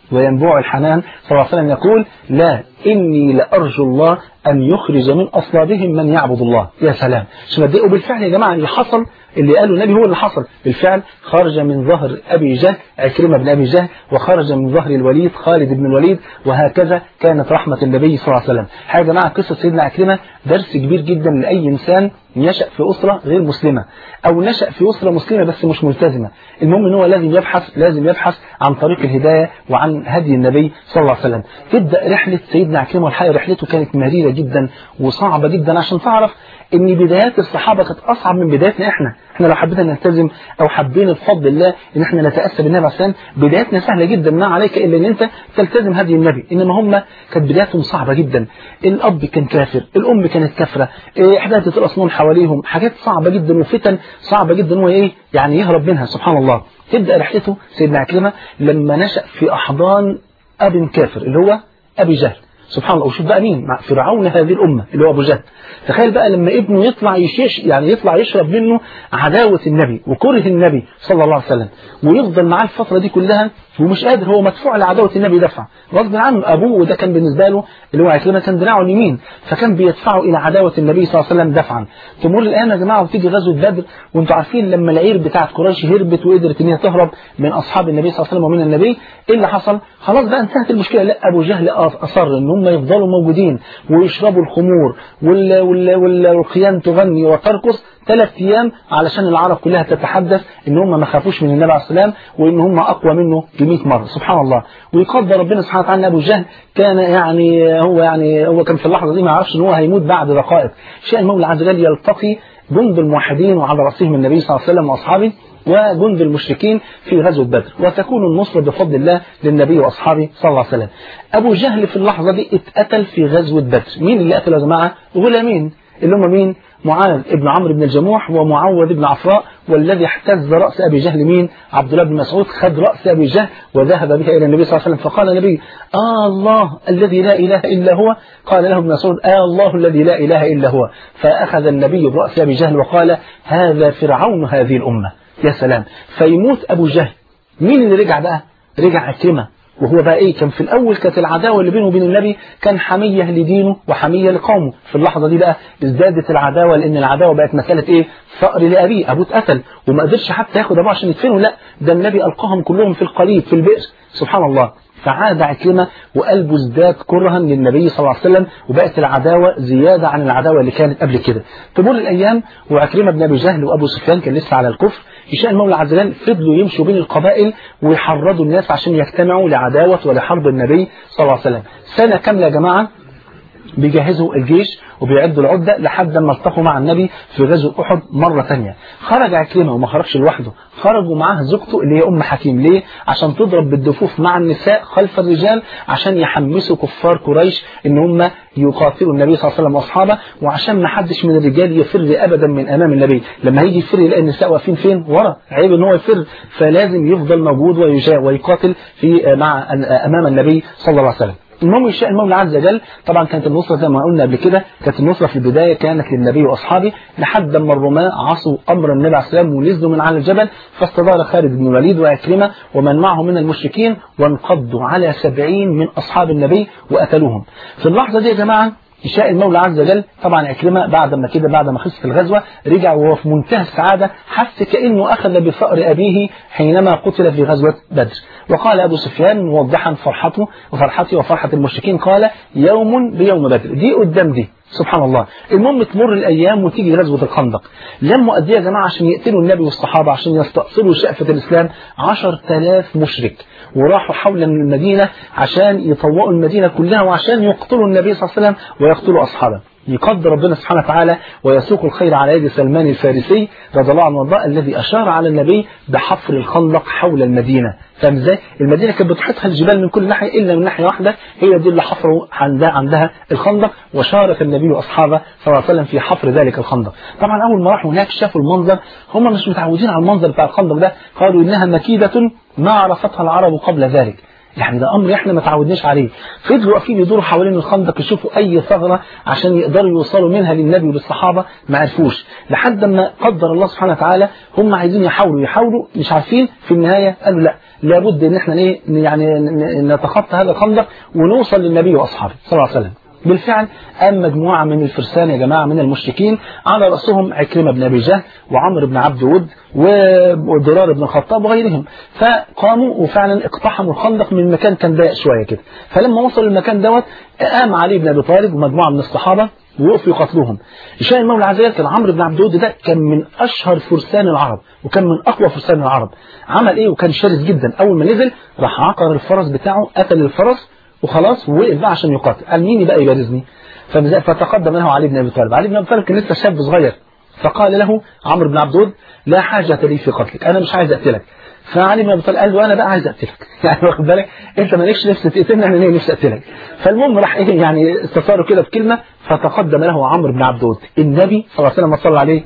وينبوع الحنان صلى الله عليه وسلم يقول لا إني لأرجو الله أن يخرج من أصلابهم من يعبد الله يا سلام شو بدي وبالفعل يا جماعة اللي حصل اللي قاله النبي هو اللي حصل بالفعل خرج من ظهر أبي جهل عكرمة بن أبي جهل وخرج من ظهر الوليد خالد بن الوليد وهكذا كانت رحمة النبي صلى الله عليه وسلم حاجة يا جماعة قصة سيدنا عكرمة درس كبير جدا لأي إنسان يشأ في أسرة غير مسلمة أو نشأ في أسرة مسلمة بس مش ملتزمة المهم ان هو لازم يبحث لازم يبحث عن طريق الهداية وعن هدي النبي صلى الله عليه وسلم تبدأ رحلة سيدنا عكرمة والحقيقة رحلته كانت مريرة جدا وصعبة جدا عشان تعرف ان بدايات الصحابة كانت أصعب من بداياتنا احنا احنا لو حبينا نلتزم او حبينا بفضل الله ان احنا نتأسى بالنبي عليه السلام بداياتنا سهلة جدا ما عليك الا ان انت تلتزم هدي النبي انما هم كانت بداياتهم صعبة جدا الاب كان كافر الام كانت كافرة إيه، حداثة الاصنام حواليهم حاجات صعبة جدا وفتن صعبة جدا هو ايه يعني يهرب منها سبحان الله تبدأ رحلته سيدنا عكرمة لما نشأ في احضان اب كافر اللي هو ابي جهل سبحان الله وشوف بقى مين مع فرعون هذه الأمة اللي هو أبو جهل تخيل بقى لما ابنه يطلع يشيش يعني يطلع يشرب منه عداوة النبي وكره النبي صلى الله عليه وسلم ويفضل معاه الفترة دي كلها ومش قادر هو مدفوع لعداوة النبي دفع غصب عنه أبوه ده كان بالنسبة له اللي هو عكرمة كان دراعه اليمين فكان بيدفعه إلى عداوة النبي صلى الله عليه وسلم دفعا تمر الآن يا جماعة وتيجي غزوة بدر وانتم عارفين لما العير بتاعت قريش هربت وقدرت ان هي تهرب من أصحاب النبي صلى الله عليه وسلم ومن النبي إيه اللي حصل؟ خلاص بقى انتهت المشكلة لا أبو جهل أصر إن هم يفضلوا موجودين ويشربوا الخمور وال وال وال والقيام تغني وترقص ثلاث أيام علشان العرب كلها تتحدث إن هم ما خافوش من النبي عليه السلام وإن هم أقوى منه ب 100 مرة سبحان الله ويقدر ربنا سبحانه وتعالى أبو جهل كان يعني هو يعني هو كان في اللحظة دي ما يعرفش إن هو هيموت بعد دقائق شاء المولى عز وجل يلتقي جند الموحدين وعلى رأسهم النبي صلى الله عليه وسلم وأصحابه وجند المشركين في غزوة بدر وتكون النصرة بفضل الله للنبي وأصحابه صلى الله عليه وسلم أبو جهل في اللحظة دي اتقتل في غزوة بدر مين اللي قتل يا جماعة غلامين اللي هم مين معاذ ابن عمرو بن الجموح ومعوذ بن عفراء والذي احتز رأس أبي جهل مين عبد الله بن مسعود خد رأس أبي جهل وذهب بها إلى النبي صلى الله عليه وسلم فقال النبي آه الله الذي لا إله إلا هو قال له ابن مسعود آه الله الذي لا إله إلا هو فأخذ النبي برأس أبي جهل وقال هذا فرعون هذه الأمة يا سلام فيموت أبو جهل مين اللي رجع بقى رجع عكرمة وهو بقى ايه كان في الاول كانت العداوه اللي بينه وبين النبي كان حميه لدينه وحميه لقومه في اللحظه دي بقى ازدادت العداوه لان العداوه بقت مساله ايه ثأر لابيه ابوه اتقتل وما قدرش حتى ياخد ابوه عشان يدفنه لا ده النبي القاهم كلهم في القليب في البئر سبحان الله فعاد عكرمة وقلبه ازداد كرها للنبي صلى الله عليه وسلم وبقت العداوة زيادة عن العداوة اللي كانت قبل كده تمر الأيام وعكرمة بن أبي جهل وأبو سفيان كان لسه على الكفر يشاء المولى عز وجل فضلوا يمشوا بين القبائل ويحرضوا الناس عشان يجتمعوا لعداوة ولحرب النبي صلى الله عليه وسلم سنة كاملة يا جماعة بيجهزوا الجيش وبيعدوا العدة لحد ما التقوا مع النبي في غزو أحد مرة ثانية خرج عكرمة وما خرجش لوحده خرجوا معاه زوجته اللي هي أم حكيم ليه عشان تضرب بالدفوف مع النساء خلف الرجال عشان يحمسوا كفار قريش ان هم يقاتلوا النبي صلى الله عليه وسلم واصحابه وعشان ما حدش من الرجال يفر ابدا من امام النبي لما هيجي يفر يلاقي النساء واقفين فين ورا عيب ان هو يفر فلازم يفضل موجود ويجا ويقاتل في مع امام النبي صلى الله عليه وسلم المهم يشاء المولى عز وجل طبعا كانت النصرة زي ما قلنا قبل كده كانت النصرة في البداية كانت للنبي وأصحابه لحد ما الرماة عصوا أمر النبي عليه السلام ونزلوا من على الجبل فاستدار خالد بن الوليد وعكرمة ومن معه من المشركين وانقضوا على سبعين من أصحاب النبي وقتلوهم في اللحظة دي يا جماعة يشاء المولى عز وجل طبعا عكرمة بعد ما كده بعد ما خلصت الغزوة رجع وهو في منتهى السعادة حس كأنه أخذ بثأر أبيه حينما قتل في غزوة بدر وقال أبو سفيان موضحا فرحته وفرحتي وفرحة المشركين قال يوم بيوم بدر دي قدام دي سبحان الله المهم تمر الأيام وتيجي غزوة الخندق لما قد يا جماعة عشان يقتلوا النبي والصحابة عشان يستأصلوا شأفة الإسلام عشر تلاف مشرك وراحوا حول المدينة عشان يطوقوا المدينة كلها وعشان يقتلوا النبي صلى الله عليه وسلم ويقتلوا أصحابه يقدر ربنا سبحانه وتعالى ويسوق الخير على يد سلمان الفارسي رضي الله عنه وارضاه الذي أشار على النبي بحفر الخندق حول المدينة فاهم ازاي؟ المدينة كانت بتحيطها الجبال من كل ناحية إلا من ناحية واحدة هي دي اللي حفروا عندها عندها الخندق وشارك النبي وأصحابه صلى الله عليه وسلم في حفر ذلك الخندق طبعا أول ما راحوا هناك شافوا المنظر هم مش متعودين على المنظر بتاع الخندق ده قالوا إنها مكيدة ما عرفتها العرب قبل ذلك يعني ده امر احنا ما تعودناش عليه فضلوا واقفين يدوروا حوالين الخندق يشوفوا اي ثغره عشان يقدروا يوصلوا منها للنبي وللصحابه ما عرفوش لحد ما قدر الله سبحانه وتعالى هم عايزين يحاولوا يحاولوا مش عارفين في النهايه قالوا لا لابد ان احنا ايه يعني ن- نتخطى هذا الخندق ونوصل للنبي واصحابه صلى الله عليه وسلم بالفعل قام مجموعة من الفرسان يا جماعة من المشركين على رأسهم عكرمة بن أبي جهل وعمرو بن عبد ود ودرار بن الخطاب وغيرهم فقاموا وفعلا اقتحموا الخندق من مكان كان ضيق شوية كده فلما وصلوا المكان دوت قام علي بن أبي طالب ومجموعة من الصحابة ووقفوا يقاتلوهم يشاء المولى عز وجل كان عمرو بن عبد ود ده كان من أشهر فرسان العرب وكان من أقوى فرسان العرب عمل إيه وكان شرس جدا أول ما نزل راح عقر الفرس بتاعه قتل الفرس وخلاص ووقف بقى عشان يقاتل قال مين بقى يبارزني فبز- فتقدم له علي بن ابي طالب علي بن ابي طالب كان لسه شاب صغير فقال له عمرو بن عبد الود لا حاجه لي في قتلك انا مش عايز اقتلك فعلي بن ابي طالب قال له انا بقى عايز اقتلك يعني واخد بالك انت مالكش نفس تقتلني انا ليه نفسي اقتلك فالمهم راح ايه يعني استثاروا كده بكلمه فتقدم له عمرو بن عبد الود النبي صلى الله عليه وسلم صلى عليه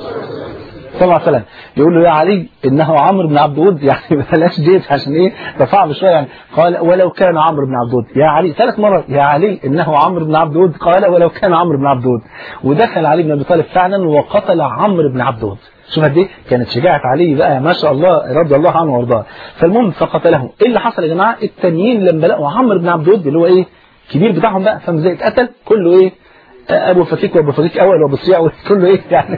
صلى الله عليه وسلم يقول له يا علي انه عمرو بن عبد الود يعني بلاش ديت عشان ايه ده صعب شويه يعني قال ولو كان عمرو بن عبد الود يا علي ثلاث مرات يا علي انه عمرو بن عبد الود قال ولو كان عمرو بن عبد الود ودخل علي بن ابي طالب فعلا وقتل عمرو بن عبد الود شوف قد ايه كانت شجاعه علي بقى ما شاء الله رضي الله عنه وارضاه فالمهم فقتله ايه اللي حصل يا جماعه التانيين لما لقوا عمرو بن عبد الود اللي هو ايه كبير بتاعهم بقى فاهم ازاي اتقتل كله ايه ابو فتيك وابو فتيك اول وابو صياع كله ايه يعني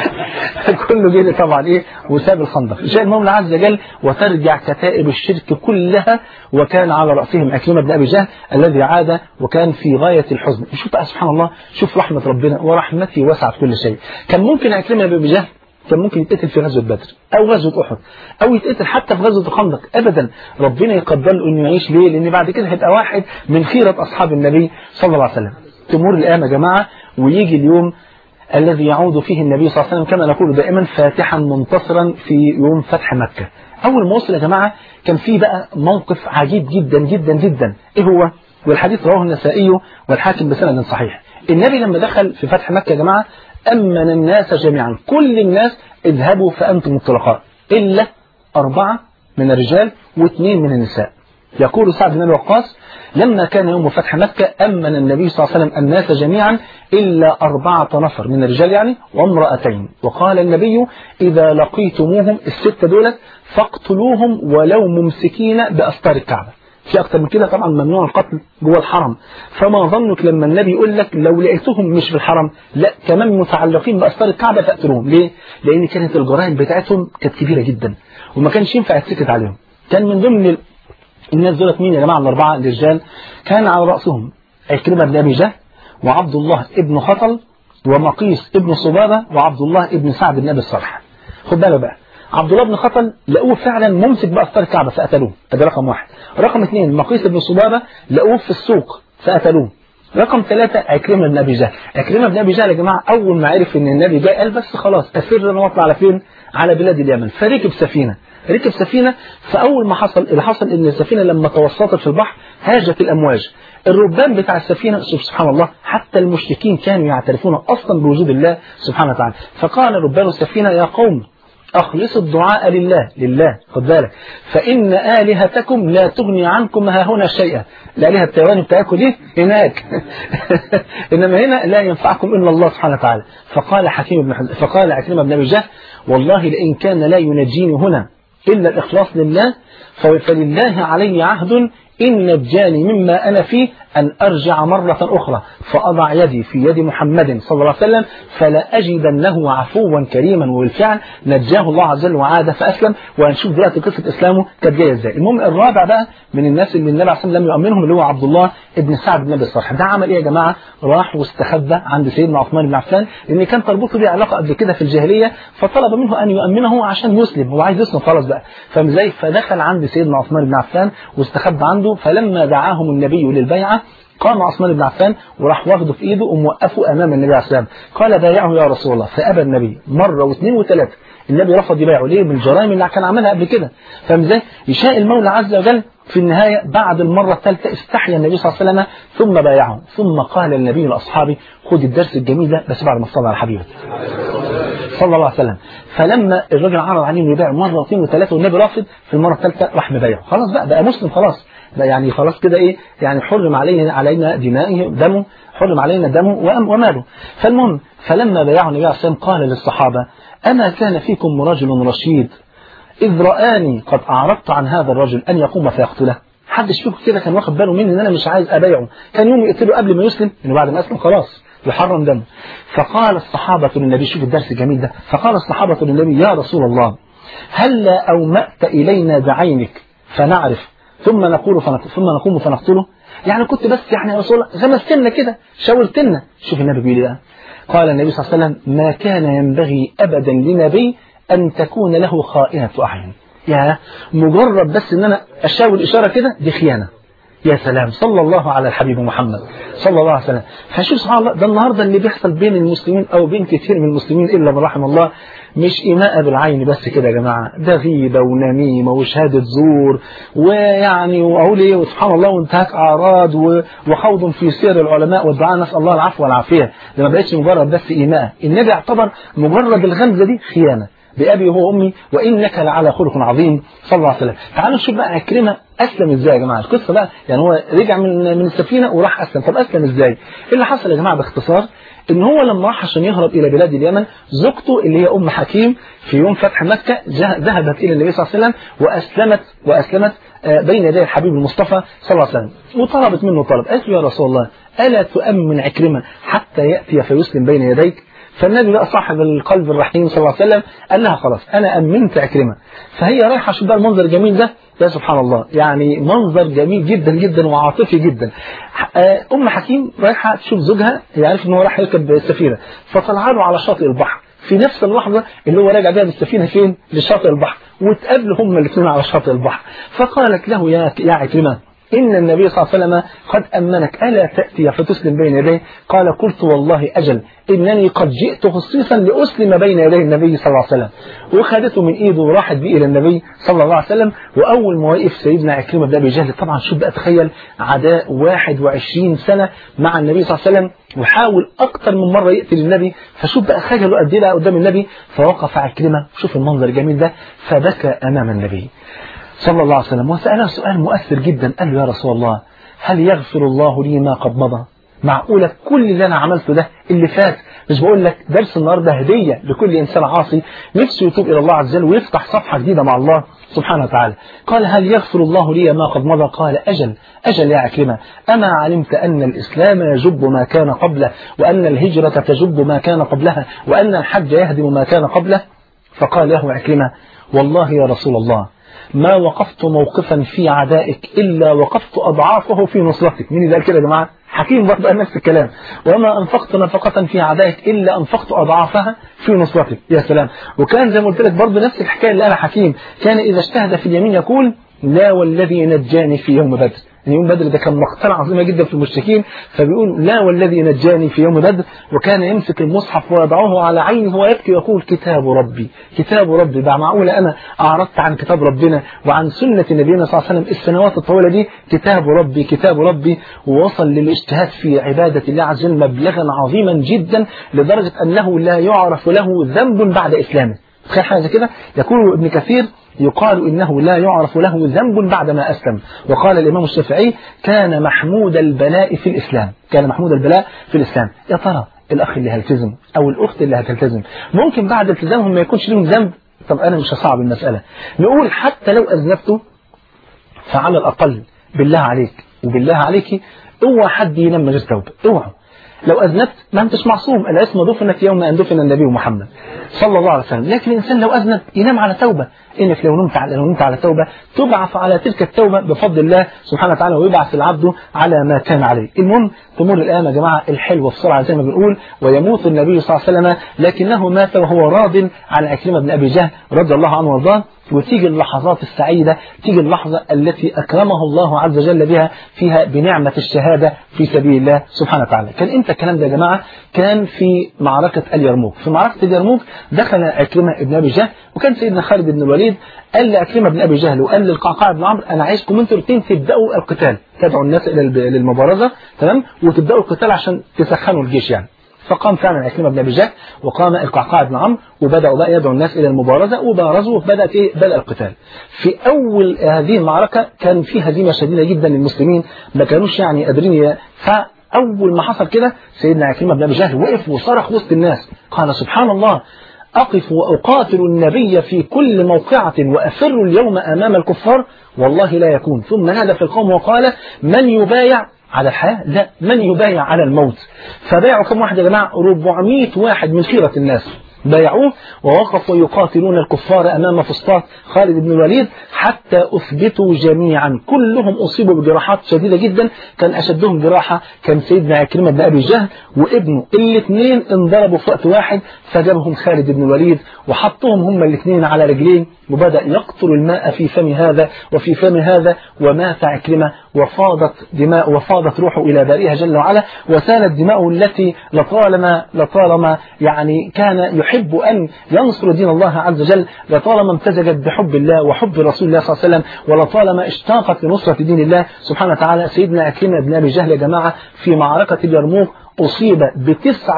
كله جري طبعا ايه وساب الخندق جاء المولى عز وجل وترجع كتائب الشرك كلها وكان على راسهم عكرمه بن ابي جهل الذي عاد وكان في غايه الحزن شوف بقى سبحان الله شوف رحمه ربنا ورحمته وسعت كل شيء كان ممكن عكرمه بن ابي جهل كان ممكن يتقتل في غزوة بدر أو غزوة أحد أو يتقتل حتى في غزوة الخندق أبدا ربنا يقدر له إنه يعيش ليه لأن بعد كده هيبقى واحد من خيرة أصحاب النبي صلى الله عليه وسلم تمر الأيام يا جماعة ويجي اليوم الذي يعود فيه النبي صلى الله عليه وسلم كما نقول دائما فاتحا منتصرا في يوم فتح مكة أول ما وصل يا جماعة كان في بقى موقف عجيب جدا جدا جدا إيه هو والحديث رواه النسائي والحاكم بسند صحيح النبي لما دخل في فتح مكة يا جماعة أمن الناس جميعا كل الناس اذهبوا فأنتم الطلقاء إلا أربعة من الرجال واثنين من النساء يقول سعد بن أبي وقاص لما كان يوم فتح مكة أمن النبي صلى الله عليه وسلم الناس جميعا إلا أربعة نفر من الرجال يعني وامرأتين وقال النبي إذا لقيتموهم الستة دولت فاقتلوهم ولو ممسكين بأستار الكعبة في أكتر من كده طبعا ممنوع القتل جوه الحرم فما ظنك لما النبي يقول لك لو لقيتهم مش في الحرم لا كمان متعلقين بأستار الكعبة فاقتلوهم ليه؟ لأن كانت الجرائم بتاعتهم كانت كبيرة جدا وما كانش ينفع يتسكت عليهم كان من ضمن الناس دولت مين يا جماعة الأربعة الرجال كان على رأسهم عكرمة بن أبي جهل وعبد الله ابن خطل ومقيس ابن صبابة وعبد الله ابن سعد بن أبي الصرح خد بالك بقى عبد الله بن خطل لقوه فعلا ممسك بأستار الكعبة فقتلوه ده رقم واحد رقم اثنين مقيس بن صبابة لقوه في السوق فقتلوه رقم ثلاثة عكرمة بن أبي جهل عكرمة بن أبي جهل يا جماعة أول ما عرف إن النبي جاي قال بس خلاص أسر أنا واطلع على فين على بلاد اليمن فركب سفينة ركب سفينة فأول ما حصل اللي حصل إن السفينة لما توسطت في البحر هاجت الأمواج الربان بتاع السفينة سبحان الله حتى المشركين كانوا يعترفون أصلا بوجود الله سبحانه وتعالى فقال ربان السفينة يا قوم أخلصوا الدعاء لله لله خد بالك فإن آلهتكم لا تغني عنكم ها هنا شيئا الآلهة التيواني بتاعتكم دي هناك إنما هنا لا ينفعكم إلا الله سبحانه وتعالى فقال حكيم بن حزم فقال عكرمة بن أبي جهل والله لئن كان لا ينجيني هنا إلا الإخلاص لله فلله علي عهد إن نجاني مما أنا فيه أن أرجع مرة أخرى فأضع يدي في يد محمد صلى الله عليه وسلم فلا أجدنه عفوا كريما وبالفعل نجاه الله عز وجل وعاد فأسلم وهنشوف دلوقتي قصة إسلامه كانت جاية إزاي المهم الرابع بقى من الناس اللي النبي عليه الصلاة والسلام لم يؤمنهم اللي هو عبد الله ابن سعد بن أبي الصرح ده عمل إيه يا جماعة راح واستخبى عند سيدنا عثمان بن عفان لأن كان تربطه بيه علاقة قبل كده في الجاهلية فطلب منه أن يؤمنه عشان يسلم هو عايز يسلم خلاص بقى فاهم ازاي فدخل عند سيدنا عثمان بن عفان واستخبى عنده فلما دعاهم النبي للبيعة قام عثمان بن عفان وراح واخده في ايده وموقفه امام النبي عليه السلام قال بايعه يا رسول الله فابى النبي مره واثنين وثلاثه النبي رفض يبايعه ليه من الجرائم اللي كان عملها قبل كده فاهم ازاي يشاء المولى عز وجل في النهاية بعد المرة الثالثة استحيا النبي صلى الله عليه وسلم ثم بايعه ثم قال النبي لأصحابه خد الدرس الجميل ده بس بعد ما صلى على حبيبه صلى الله عليه وسلم فلما الراجل عرض عليه انه يبايع مرة واثنين وثلاثة والنبي رافض في المرة الثالثة راح مبايعه خلاص بقى بقى مسلم خلاص ده يعني خلاص كده ايه يعني حرم علينا علينا دمائه دمه حرم علينا دمه وأم- وماله فالمهم فلما بايعه النبي عليه الصلاه والسلام قال للصحابه اما كان فيكم رجل رشيد إذ رآني قد أعرضت عن هذا الرجل أن يقوم فيقتله حدش فيكم كده كان واخد باله مني ان انا مش عايز ابايعه كان يوم يقتله قبل ما يسلم انه بعد ما اسلم خلاص يحرم دمه فقال الصحابة للنبي شوف الدرس الجميل ده فقال الصحابة للنبي يا رسول الله هلا أومأت إلينا بعينك فنعرف ثم نقول فنق... ثم نقوم فنقتله يعني كنت بس يعني يا رسول الله غمستنا كده شاورتنا شوف النبي بيقول ايه قال النبي صلى الله عليه وسلم ما كان ينبغي أبدا لنبي أن تكون له خائنة أعين يا مجرد بس ان انا اشاور اشاره كده دي خيانه يا سلام صلى الله على الحبيب محمد صلى الله عليه وسلم فشوف سبحان الله ده النهارده اللي بيحصل بين المسلمين او بين كثير من المسلمين الا من رحم الله مش إيماء بالعين بس كده يا جماعة ده غيبة ونميمة وشهادة زور ويعني وأقول إيه وسبحان الله وانتهاك أعراض و- وخوض في سير العلماء والدعاء نسأل الله العفو والعافية ده ما بقتش مجرد بس إيماء النبي اعتبر مجرد الغمزة دي خيانة بأبي هو أمي وإنك لعلى خلق عظيم صلى الله عليه وسلم تعالوا نشوف بقى عكرمة أسلم إزاي يا جماعة القصة بقى يعني هو رجع من من السفينة وراح أسلم طب أسلم إزاي إيه اللي حصل يا جماعة باختصار إن هو لما راح عشان يهرب إلى بلاد اليمن زوجته اللي هي أم حكيم في يوم فتح مكة جه- ذهبت إلى النبي صلى الله عليه وسلم وأسلمت وأسلمت آه، بين يدي الحبيب المصطفى صلى الله عليه وسلم وطلبت منه طلب قالت له يا رسول الله ألا تؤمن عكرمة حتى يأتي فيسلم بين يديك فالنبي بقى صاحب القلب الرحيم صلى الله عليه وسلم قال لها خلاص انا امنت عكرمه فهي رايحه شوف بقى المنظر الجميل ده يا سبحان الله يعني منظر جميل جدا جدا وعاطفي جدا آه، ام حكيم رايحه تشوف زوجها هي عارف ان هو راح يركب السفينه فطلع له على شاطئ البحر في نفس اللحظه اللي هو راجع بيها بالسفينه فين لشاطئ البحر وتقابلوا هما الاثنين على شاطئ البحر فقالت له يا يا عكرمه إن النبي صلى الله عليه وسلم قد أمنك ألا تأتي فتسلم بين يديه قال قلت والله أجل إنني قد جئت خصيصا لأسلم بين يدي النبي صلى الله عليه وسلم وخدته من إيده وراحت بيه إلى النبي صلى الله عليه وسلم وأول ما وقف سيدنا عكرمة بن أبي جهل طبعا شوف بقى تخيل عداء 21 سنة مع النبي صلى الله عليه وسلم وحاول أكتر من مرة يقتل النبي فشوف بقى خجله قد إيه بقى قدام النبي فوقف عكرمة شوف المنظر الجميل ده فبكى أمام النبي صلى الله عليه وسلم وسأله سؤال مؤثر جدا قال له يا رسول الله هل يغفر الله لي ما قد مضى معقولة كل اللي أنا عملته ده اللي فات مش بقول لك درس النهاردة هدية لكل إنسان عاصي نفسه يتوب إلى الله عز وجل ويفتح صفحة جديدة مع الله سبحانه وتعالى قال هل يغفر الله لي ما قد مضى قال أجل أجل يا عكرمة أما علمت أن الإسلام يجب ما كان قبله وأن الهجرة تجب ما كان قبلها وأن الحج يهدم ما كان قبله فقال له عكرمة والله يا رسول الله ما وقفت موقفا في عدائك إلا وقفت أضعافه في نصرتك مين اللي قال كده يا جماعة حكيم برضه قال نفس الكلام وما أنفقت نفقة في عدائك إلا أنفقت أضعافها في نصرتك يا سلام وكان زي ما قلت لك برضه نفس الحكاية اللي قالها حكيم كان إذا اجتهد في اليمين يقول لا والذي نجاني في يوم بدر يعني يوم بدر ده كان مقتلة عظيمة جدا في المشركين فبيقول لا والذي نجاني في يوم بدر وكان يمسك المصحف ويضعه على عينه ويبكي ويقول كتاب ربي كتاب ربي ده معقولة أنا أعرضت عن كتاب ربنا وعن سنة نبينا صلى الله عليه وسلم السنوات الطويلة دي كتاب ربي كتاب ربي ووصل للاجتهاد في عبادة الله عز وجل مبلغا عظيما جدا لدرجة أنه لا يعرف له ذنب بعد إسلامه تخيل حاجة زي كده يقول ابن كثير يقال إنه لا يعرف له ذنب بعدما أسلم وقال الإمام الشافعي كان محمود البلاء في الإسلام كان محمود البلاء في الإسلام يا ترى الأخ اللي هيلتزم أو الأخت اللي هتلتزم ممكن بعد التزامهم ما يكونش لهم ذنب طب أنا مش هصعب المسألة نقول حتى لو أذنبته فعلى الأقل بالله عليك وبالله عليك اوعى حد ينام من غير توبة اوعى لو أذنبت ما أنتش معصوم العصمة دفنت يوم أن دفن النبي محمد صلى الله عليه وسلم لكن الإنسان لو أذنب ينام على توبة إنك لو نمت على لو نمت على توبة تبعث على تلك التوبة بفضل الله سبحانه وتعالى ويبعث العبد على ما كان عليه المهم تمر الأيام يا جماعة الحلوة بسرعة زي ما بنقول ويموت النبي صلى الله عليه وسلم لكنه مات وهو راض عن عكرمة بن أبي جهل رضي الله عنه وارضاه وتيجي اللحظات السعيدة تيجي اللحظة التي أكرمه الله عز وجل بها فيها بنعمة الشهادة في سبيل الله سبحانه وتعالى كان إمتى الكلام ده يا جماعة كان في معركة اليرموك في معركة اليرموك دخل عكرمة بن أبي جهل وكان سيدنا خالد بن الوليد قال لعكرمة بن أبي جهل وقال للقعقاع بن عمرو أنا عايزكم أنتوا الاثنين تبدأوا القتال تدعوا الناس إلى الب- للمبارزة تمام وتبدأوا القتال عشان تسخنوا الجيش يعني فقام فعلا عكرمة بن أبي جهل وقام القعقاع بن عمرو وبدأوا بقى يدعوا الناس إلى المبارزة وبارزوا وبدأت إيه بدأ القتال في أول هذه المعركة كان في هزيمة شديدة جدا للمسلمين ما كانوش يعني قادرين ي- فأول ما حصل كده سيدنا عكرمة بن أبي جهل وقف وصرخ وسط الناس قال سبحان الله أقف وأقاتل النبي في كل موقعة وأفر اليوم أمام الكفار والله لا يكون ثم نادى في القوم وقال من يبايع على الحياة لا من يبايع على الموت فبايعوا كم واحد يا جماعة 400 واحد من خيرة الناس بايعوه ووقفوا يقاتلون الكفار أمام فسطاط خالد بن الوليد حتى أثبتوا جميعا كلهم أصيبوا بجراحات شديدة جدا كان أشدهم جراحة كان سيدنا عكرمة بن أبي جهل وابنه الاثنين انضربوا في وقت واحد فجابهم خالد بن الوليد وحطهم هم الاثنين على رجلين وبدأ يقطر الماء في فم هذا وفي فم هذا ومات عكرمة وفاضت دماء وفاضت روحه إلى بارئها جل وعلا وسالت دماؤه التي لطالما لطالما يعني كان يحب أن ينصر دين الله عز وجل لطالما امتزجت بحب الله وحب رسول الله صلى الله عليه وسلم ولطالما اشتاقت لنصرة دين الله سبحانه وتعالى سيدنا عكرمة بن أبي جهل يا جماعة في معركة اليرموك أصيب ب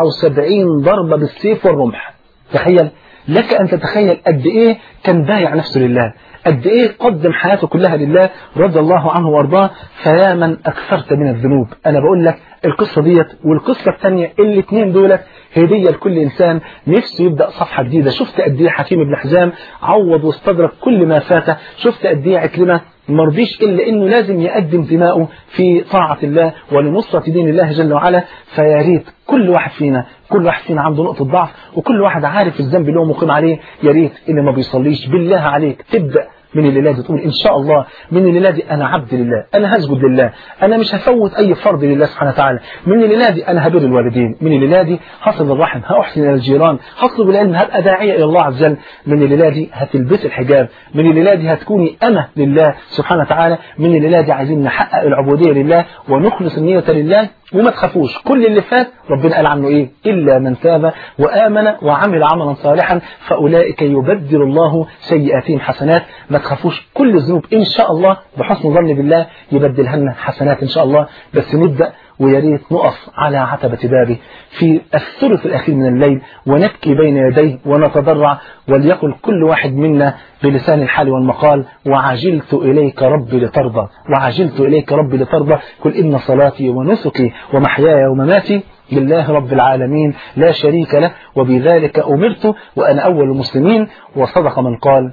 79 ضربة بالسيف والرمح تخيل لك أن تتخيل قد إيه كان بايع نفسه لله قد إيه قدم حياته كلها لله رضي الله عنه وارضاه فيا من أكثرت من الذنوب أنا بقول لك القصة ديت والقصة الثانية الاثنين دولت هدية لكل إنسان نفسه يبدأ صفحة جديدة شفت قد إيه حكيم بن حزام عوض واستدرك كل ما فاته شفت قد إيه عكرمة مرضيش إلا إنه لازم يقدم دماؤه في طاعة الله ولنصرة دين الله جل وعلا فيا ريت كل واحد فينا كل واحد فينا عنده نقطة ضعف وكل واحد عارف الذنب اللي هو مقيم عليه يا ريت اللي ما بيصليش بالله عليك تبدأ من الليلة دي تقول إن شاء الله من الليلة دي أنا عبد لله أنا هسجد لله أنا مش هفوت أي فرض لله سبحانه وتعالى من الليلة دي أنا هبر الوالدين من الليلة دي هصل الرحم هأحسن إلى الجيران هطلب العلم هبقى داعية إلى الله عز وجل من الليلة دي هتلبس الحجاب من الليلة دي هتكوني أمة لله سبحانه وتعالى من الليلة دي عايزين نحقق العبودية لله ونخلص النية لله وما تخافوش كل اللي فات ربنا قال عنه ايه الا من تاب وامن وعمل عملا صالحا فاولئك يبدل الله سيئاتهم حسنات ما تخافوش كل الذنوب ان شاء الله بحسن ظن بالله يبدلها لنا حسنات ان شاء الله بس نبدا ويا ريت نقف على عتبة بابه في الثلث الأخير من الليل ونبكي بين يديه ونتضرع وليقل كل واحد منا بلسان الحال والمقال وعجلت إليك ربي لترضى وعجلت إليك ربي لترضى قل إن صلاتي ونسكي ومحياي ومماتي لله رب العالمين لا شريك له وبذلك أمرت وأنا أول المسلمين وصدق من قال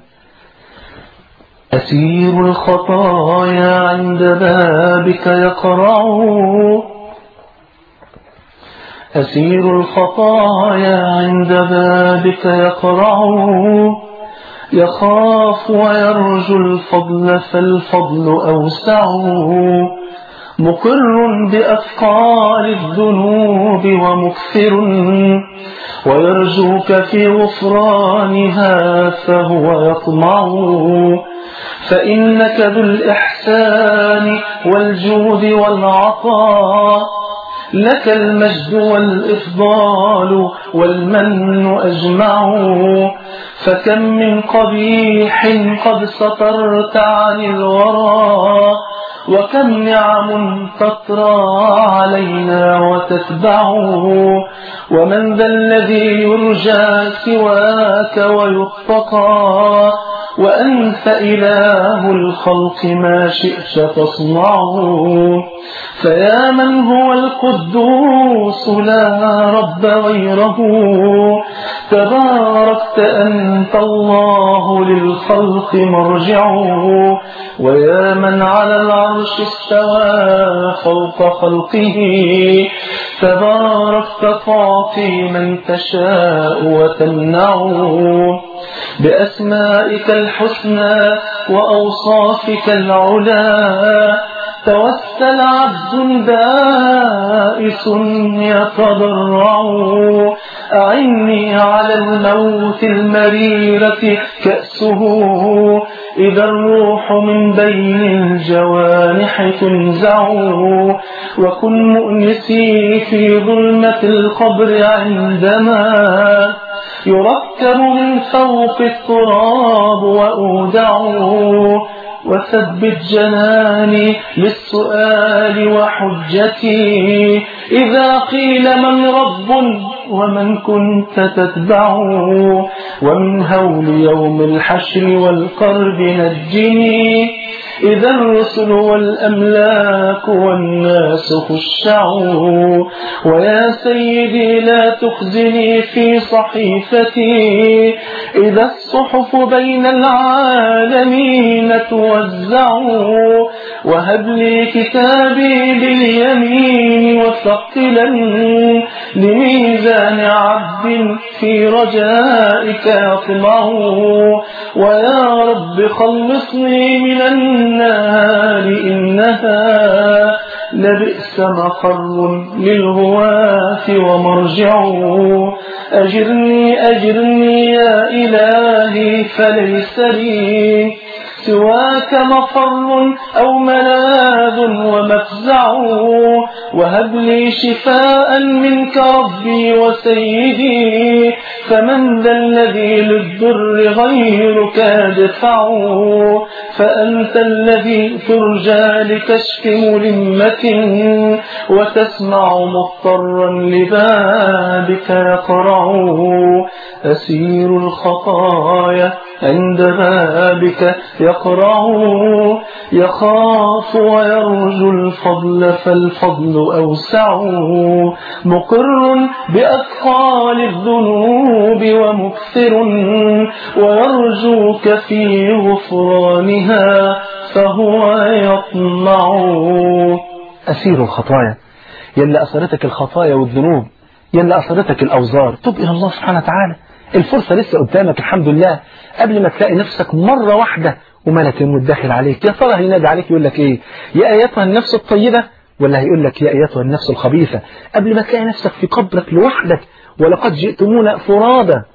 أسير الخطايا عند بابك يقرع أسير الخطايا عند بابك يقرع يخاف ويرجو الفضل فالفضل أوسع مقر بأثقال الذنوب ومكثر ويرجوك في غفرانها فهو يطمع فإنك ذو الإحسان والجود والعطاء لك المجد والإفضال والمن أجمع فكم من قبيح قد سطرت عن الورى وكم نعم تطرى علينا وتتبع ومن ذا الذي يرجى سواك ويتقى وأنت إله الخلق ما شئت تصنعه فيا من هو القدوس لا رب غيره تباركت أنت الله للخلق مرجعه ويا من على العرش استوى فوق خلقه تباركت تعطي من تشاء وتمنعه بأسمائك الحسنى وأوصافك العلا توسل عبد بائس يتضرع أعني على الموت المريرة كأسه إذا الروح من بين الجوانح تنزع وكن مؤنسي في ظلمة القبر عندما يركب من فوق التراب وأودع وثبت جناني للسؤال وحجتي إذا قيل من رب ومن كنت تتبعه ومن هول يوم الحشر والقرب نجني إذا الرسل والأملاك والناس خشعوا ويا سيدي لا تخزني في صحيفتي إذا الصحف بين العالمين توزعوا وهب لي كتابي باليمين وثقلا لميزان عبد في رجائك يطمع ويا رب خلصني من النار إنها لبئس مقر للغواة ومرجع أجرني أجرني يا إلهي فليس لي سواك مفر أو ملاذ ومفزع وهب لي شفاء منك ربي وسيدي فمن ذا الذي للضر غيرك يدفع فأنت الذي ترجى لكشف ملمة وتسمع مضطرا لبابك يقرع أسير الخطايا عند بابك يقرع يخاف ويرجو الفضل فالفضل أوسع مقر بأثقال الذنوب ومكثر ويرجوك في غفرانها فهو يطمع أسير الخطايا يلا أثرتك الخطايا والذنوب يلا أثرتك الأوزار تب إلى الله سبحانه وتعالى الفرصة لسه قدامك الحمد لله قبل ما تلاقي نفسك مرة واحدة وملك الموت داخل عليك يا ترى هينادي عليك يقول لك ايه يا ايتها النفس الطيبة ولا هيقول لك يا ايتها النفس الخبيثة قبل ما تلاقي نفسك في قبرك لوحدك ولقد جئتمونا فرادا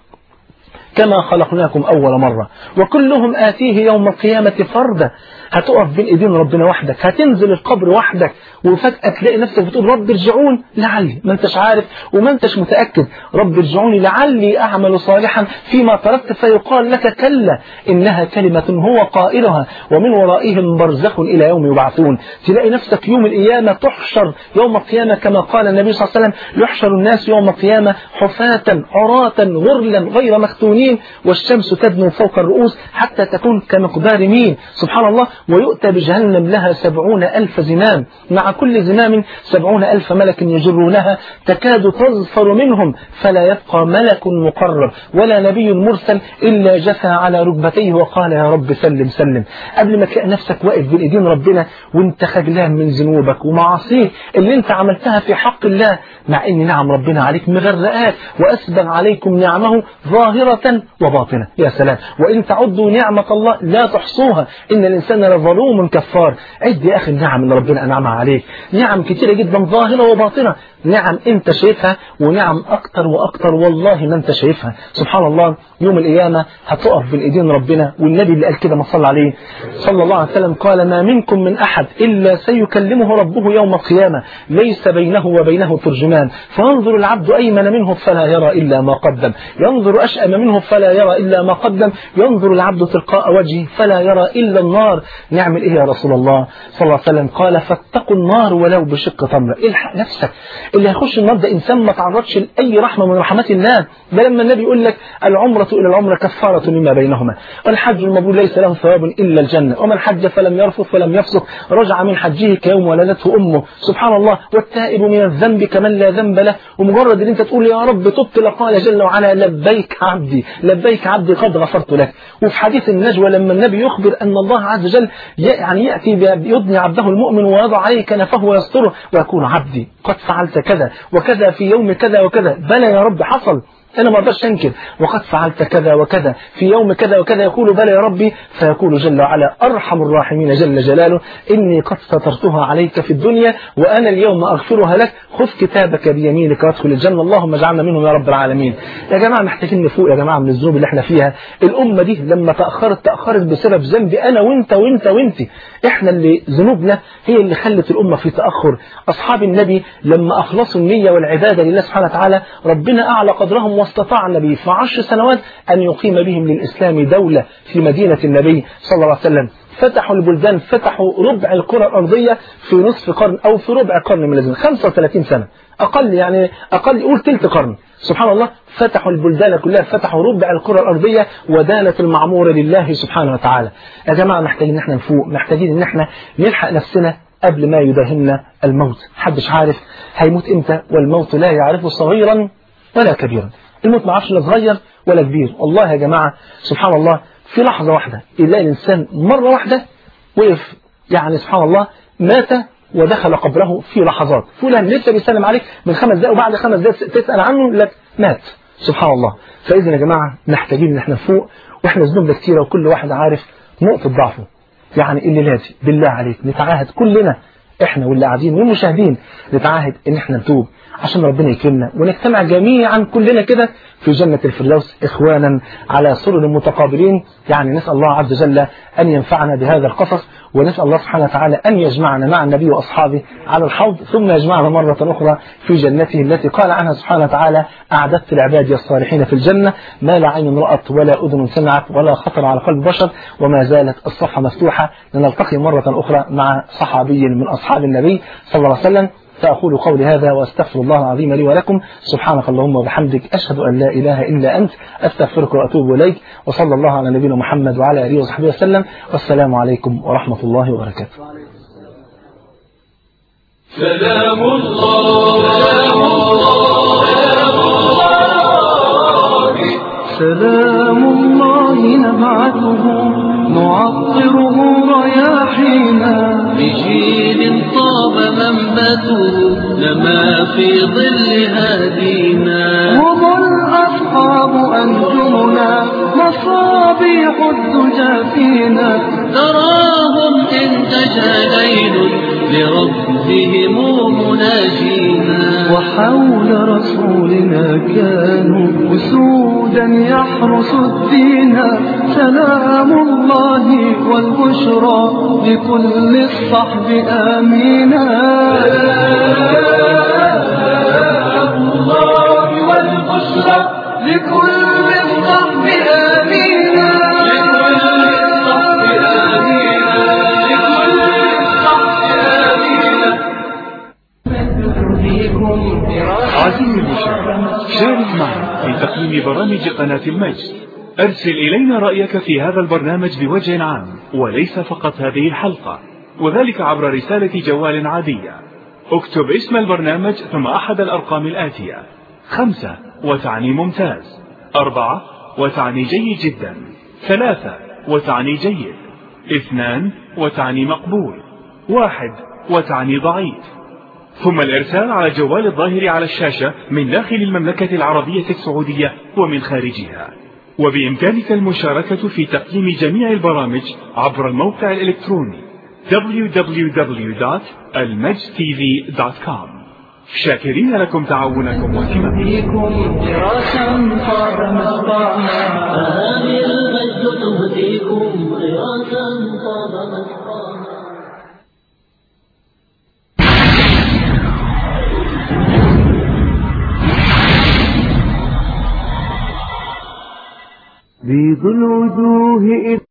كما خلقناكم أول مرة وكلهم آتيه يوم القيامة فردا هتقف بين ايدين ربنا وحدك هتنزل القبر وحدك وفجأة تلاقي نفسك بتقول رب ارجعون لعلي ما انتش عارف وما انتش متأكد رب ارجعوني لعلي أعمل صالحا فيما تركت فيقال لك كلا إنها كلمة هو قائلها ومن ورائهم برزخ إلى يوم يبعثون تلاقي نفسك يوم القيامة تحشر يوم القيامة كما قال النبي صلى الله عليه وسلم يحشر الناس يوم القيامة حفاة عراة غرلا غير مختونين والشمس تدنو فوق الرؤوس حتى تكون كمقدار مين سبحان الله ويؤتى بجهنم لها سبعون ألف زمام مع كل زمام سبعون ألف ملك يجرونها تكاد تظفر منهم فلا يبقى ملك مقرب ولا نبي مرسل إلا جثى على ركبتيه وقال يا رب سلم سلم قبل ما تلاقي نفسك واقف بين ايدين ربنا وانت خجلان من ذنوبك ومعاصيك اللي انت عملتها في حق الله مع ان نعم ربنا عليك مغرقات واسبغ عليكم نعمه ظاهرة وباطنة يا سلام وان تعدوا نعمة الله لا تحصوها ان الانسان لظلوم كفار عد يا اخي النعم اللي ربنا انعمها عليك نعم كتيرة جدا ظاهرة وباطنة نعم انت شايفها ونعم اكتر واكتر والله ما انت شايفها سبحان الله يوم القيامة هتقف بين ايدين ربنا والنبي اللي قال كده ما صلى عليه صلى الله عليه وسلم قال ما منكم من احد الا سيكلمه ربه يوم القيامة ليس بينه وبينه ترجمان فينظر العبد ايمن منه فلا يرى الا ما قدم ينظر اشأم منه فلا يرى الا ما قدم ينظر العبد تلقاء وجهه فلا يرى الا النار نعمل ايه يا رسول الله صلى الله عليه وسلم قال فاتقوا النار ولو بشق تمره الحق نفسك اللي هيخش النار ده انسان ما تعرضش لاي رحمه من رحمات الله ده لما النبي يقول لك العمره الى العمره كفاره لما بينهما الحج المبرور ليس له ثواب الا الجنه ومن حج فلم يرفث ولم يفسق رجع من حجه كيوم ولدته امه سبحان الله والتائب من الذنب كمن لا ذنب له ومجرد ان انت تقول يا رب تبت لقال جل وعلا لبيك عبدي لبيك عبدي قد غفرت لك وفي حديث النجوى لما النبي يخبر ان الله عز وجل يعني ياتي يدني عبده المؤمن ويضع عليه كنفه ويستره ويكون عبدي قد فعلت كذا وكذا في يوم كذا وكذا بلى يا رب حصل أنا ما أقدرش أنكر وقد فعلت كذا وكذا في يوم كذا وكذا يقول بلى يا ربي فيقول جل وعلا أرحم الراحمين جل جلاله إني قد سترتها عليك في الدنيا وأنا اليوم أغفرها لك خذ كتابك بيمينك وادخل الجنة اللهم اجعلنا منهم يا رب العالمين يا جماعة محتاجين نفوق يا جماعة من الذنوب اللي احنا فيها الأمة دي لما تأخرت تأخرت بسبب ذنبي أنا وأنت وأنت وأنت احنا اللي ذنوبنا هي اللي خلت الأمة في تأخر أصحاب النبي لما أخلصوا النية والعبادة لله سبحانه وتعالى ربنا أعلى قدرهم فاستطاع النبي في عشر سنوات أن يقيم بهم للإسلام دولة في مدينة النبي صلى الله عليه وسلم فتحوا البلدان فتحوا ربع الكرة الأرضية في نصف قرن أو في ربع قرن من الزمن 35 سنة أقل يعني أقل يقول تلت قرن سبحان الله فتحوا البلدان كلها فتحوا ربع الكرة الأرضية ودانت المعمورة لله سبحانه وتعالى يا جماعة محتاجين ان احنا نفوق محتاجين ان احنا نلحق نفسنا قبل ما يداهمنا الموت محدش عارف هيموت امتى والموت لا يعرفه صغيرا ولا كبيرا الموت ما عرفش لا صغير ولا كبير والله يا جماعة سبحان الله في لحظة واحدة يلاقي الإنسان مرة واحدة وقف يعني سبحان الله مات ودخل قبره في لحظات فلان لسه بيسلم عليك من خمس دقايق وبعد خمس دقايق تسأل عنه لك مات سبحان الله فإذا يا جماعة محتاجين ان احنا نفوق واحنا ذنوبنا كتيرة وكل واحد عارف نقطة ضعفه يعني اللي لازم بالله عليك نتعاهد كلنا احنا واللي قاعدين والمشاهدين نتعاهد ان احنا نتوب عشان ربنا يكرمنا ونجتمع جميعا كلنا كده في جنة الفردوس إخوانا على سرر متقابلين يعني نسأل الله عز وجل أن ينفعنا بهذا القصص ونسأل الله سبحانه وتعالى أن يجمعنا مع النبي وأصحابه على الحوض ثم يجمعنا مرة أخرى في جنته التي قال عنها سبحانه وتعالى أعددت لعبادي الصالحين في الجنة ما لا عين رأت ولا أذن سمعت ولا خطر على قلب بشر وما زالت الصفحة مفتوحة لنلتقي مرة أخرى مع صحابي من أصحاب النبي صلى الله عليه وسلم فأقول قولي هذا وأستغفر الله العظيم لي ولكم سبحانك اللهم وبحمدك أشهد أن لا إله إلا أنت أستغفرك وأتوب إليك وصلى الله على نبينا محمد وعلى آله وصحبه وسلم والسلام عليكم ورحمة الله وبركاته سلام الله سلام الله سلام الله نبعثه نعطره رياحينا بجيل طاب منبته لما في ظل هادينا هم الأصحاب أنجمنا مصابيح الدجى فينا تراهم إن تجى ليل لربهم مناجينا وحول رسولنا كانوا أسودا يحرس الدين سلام الله والبشرى لكل الصحب آمينا الله والبشرى لكل الصحب آمينا لكل الصحب آمينا لكل الصحب آمينا عزيزي المشاهد شارك معنا في تقييم برامج قناة المجد أرسل إلينا رأيك في هذا البرنامج بوجه عام وليس فقط هذه الحلقة وذلك عبر رسالة جوال عادية اكتب اسم البرنامج ثم أحد الأرقام الآتية خمسة وتعني ممتاز أربعة وتعني جيد جدا ثلاثة وتعني جيد اثنان وتعني مقبول واحد وتعني ضعيف ثم الإرسال على جوال الظاهر على الشاشة من داخل المملكة العربية السعودية ومن خارجها وبإمكانك المشاركة في تقييم جميع البرامج عبر الموقع الإلكتروني www.almajtv.com شاكرين لكم تعاونكم واهتمامكم فيكم دراسا صار مصباحا فهذه المجد تهديكم قراءة طاب مسقاها بيض الوجوه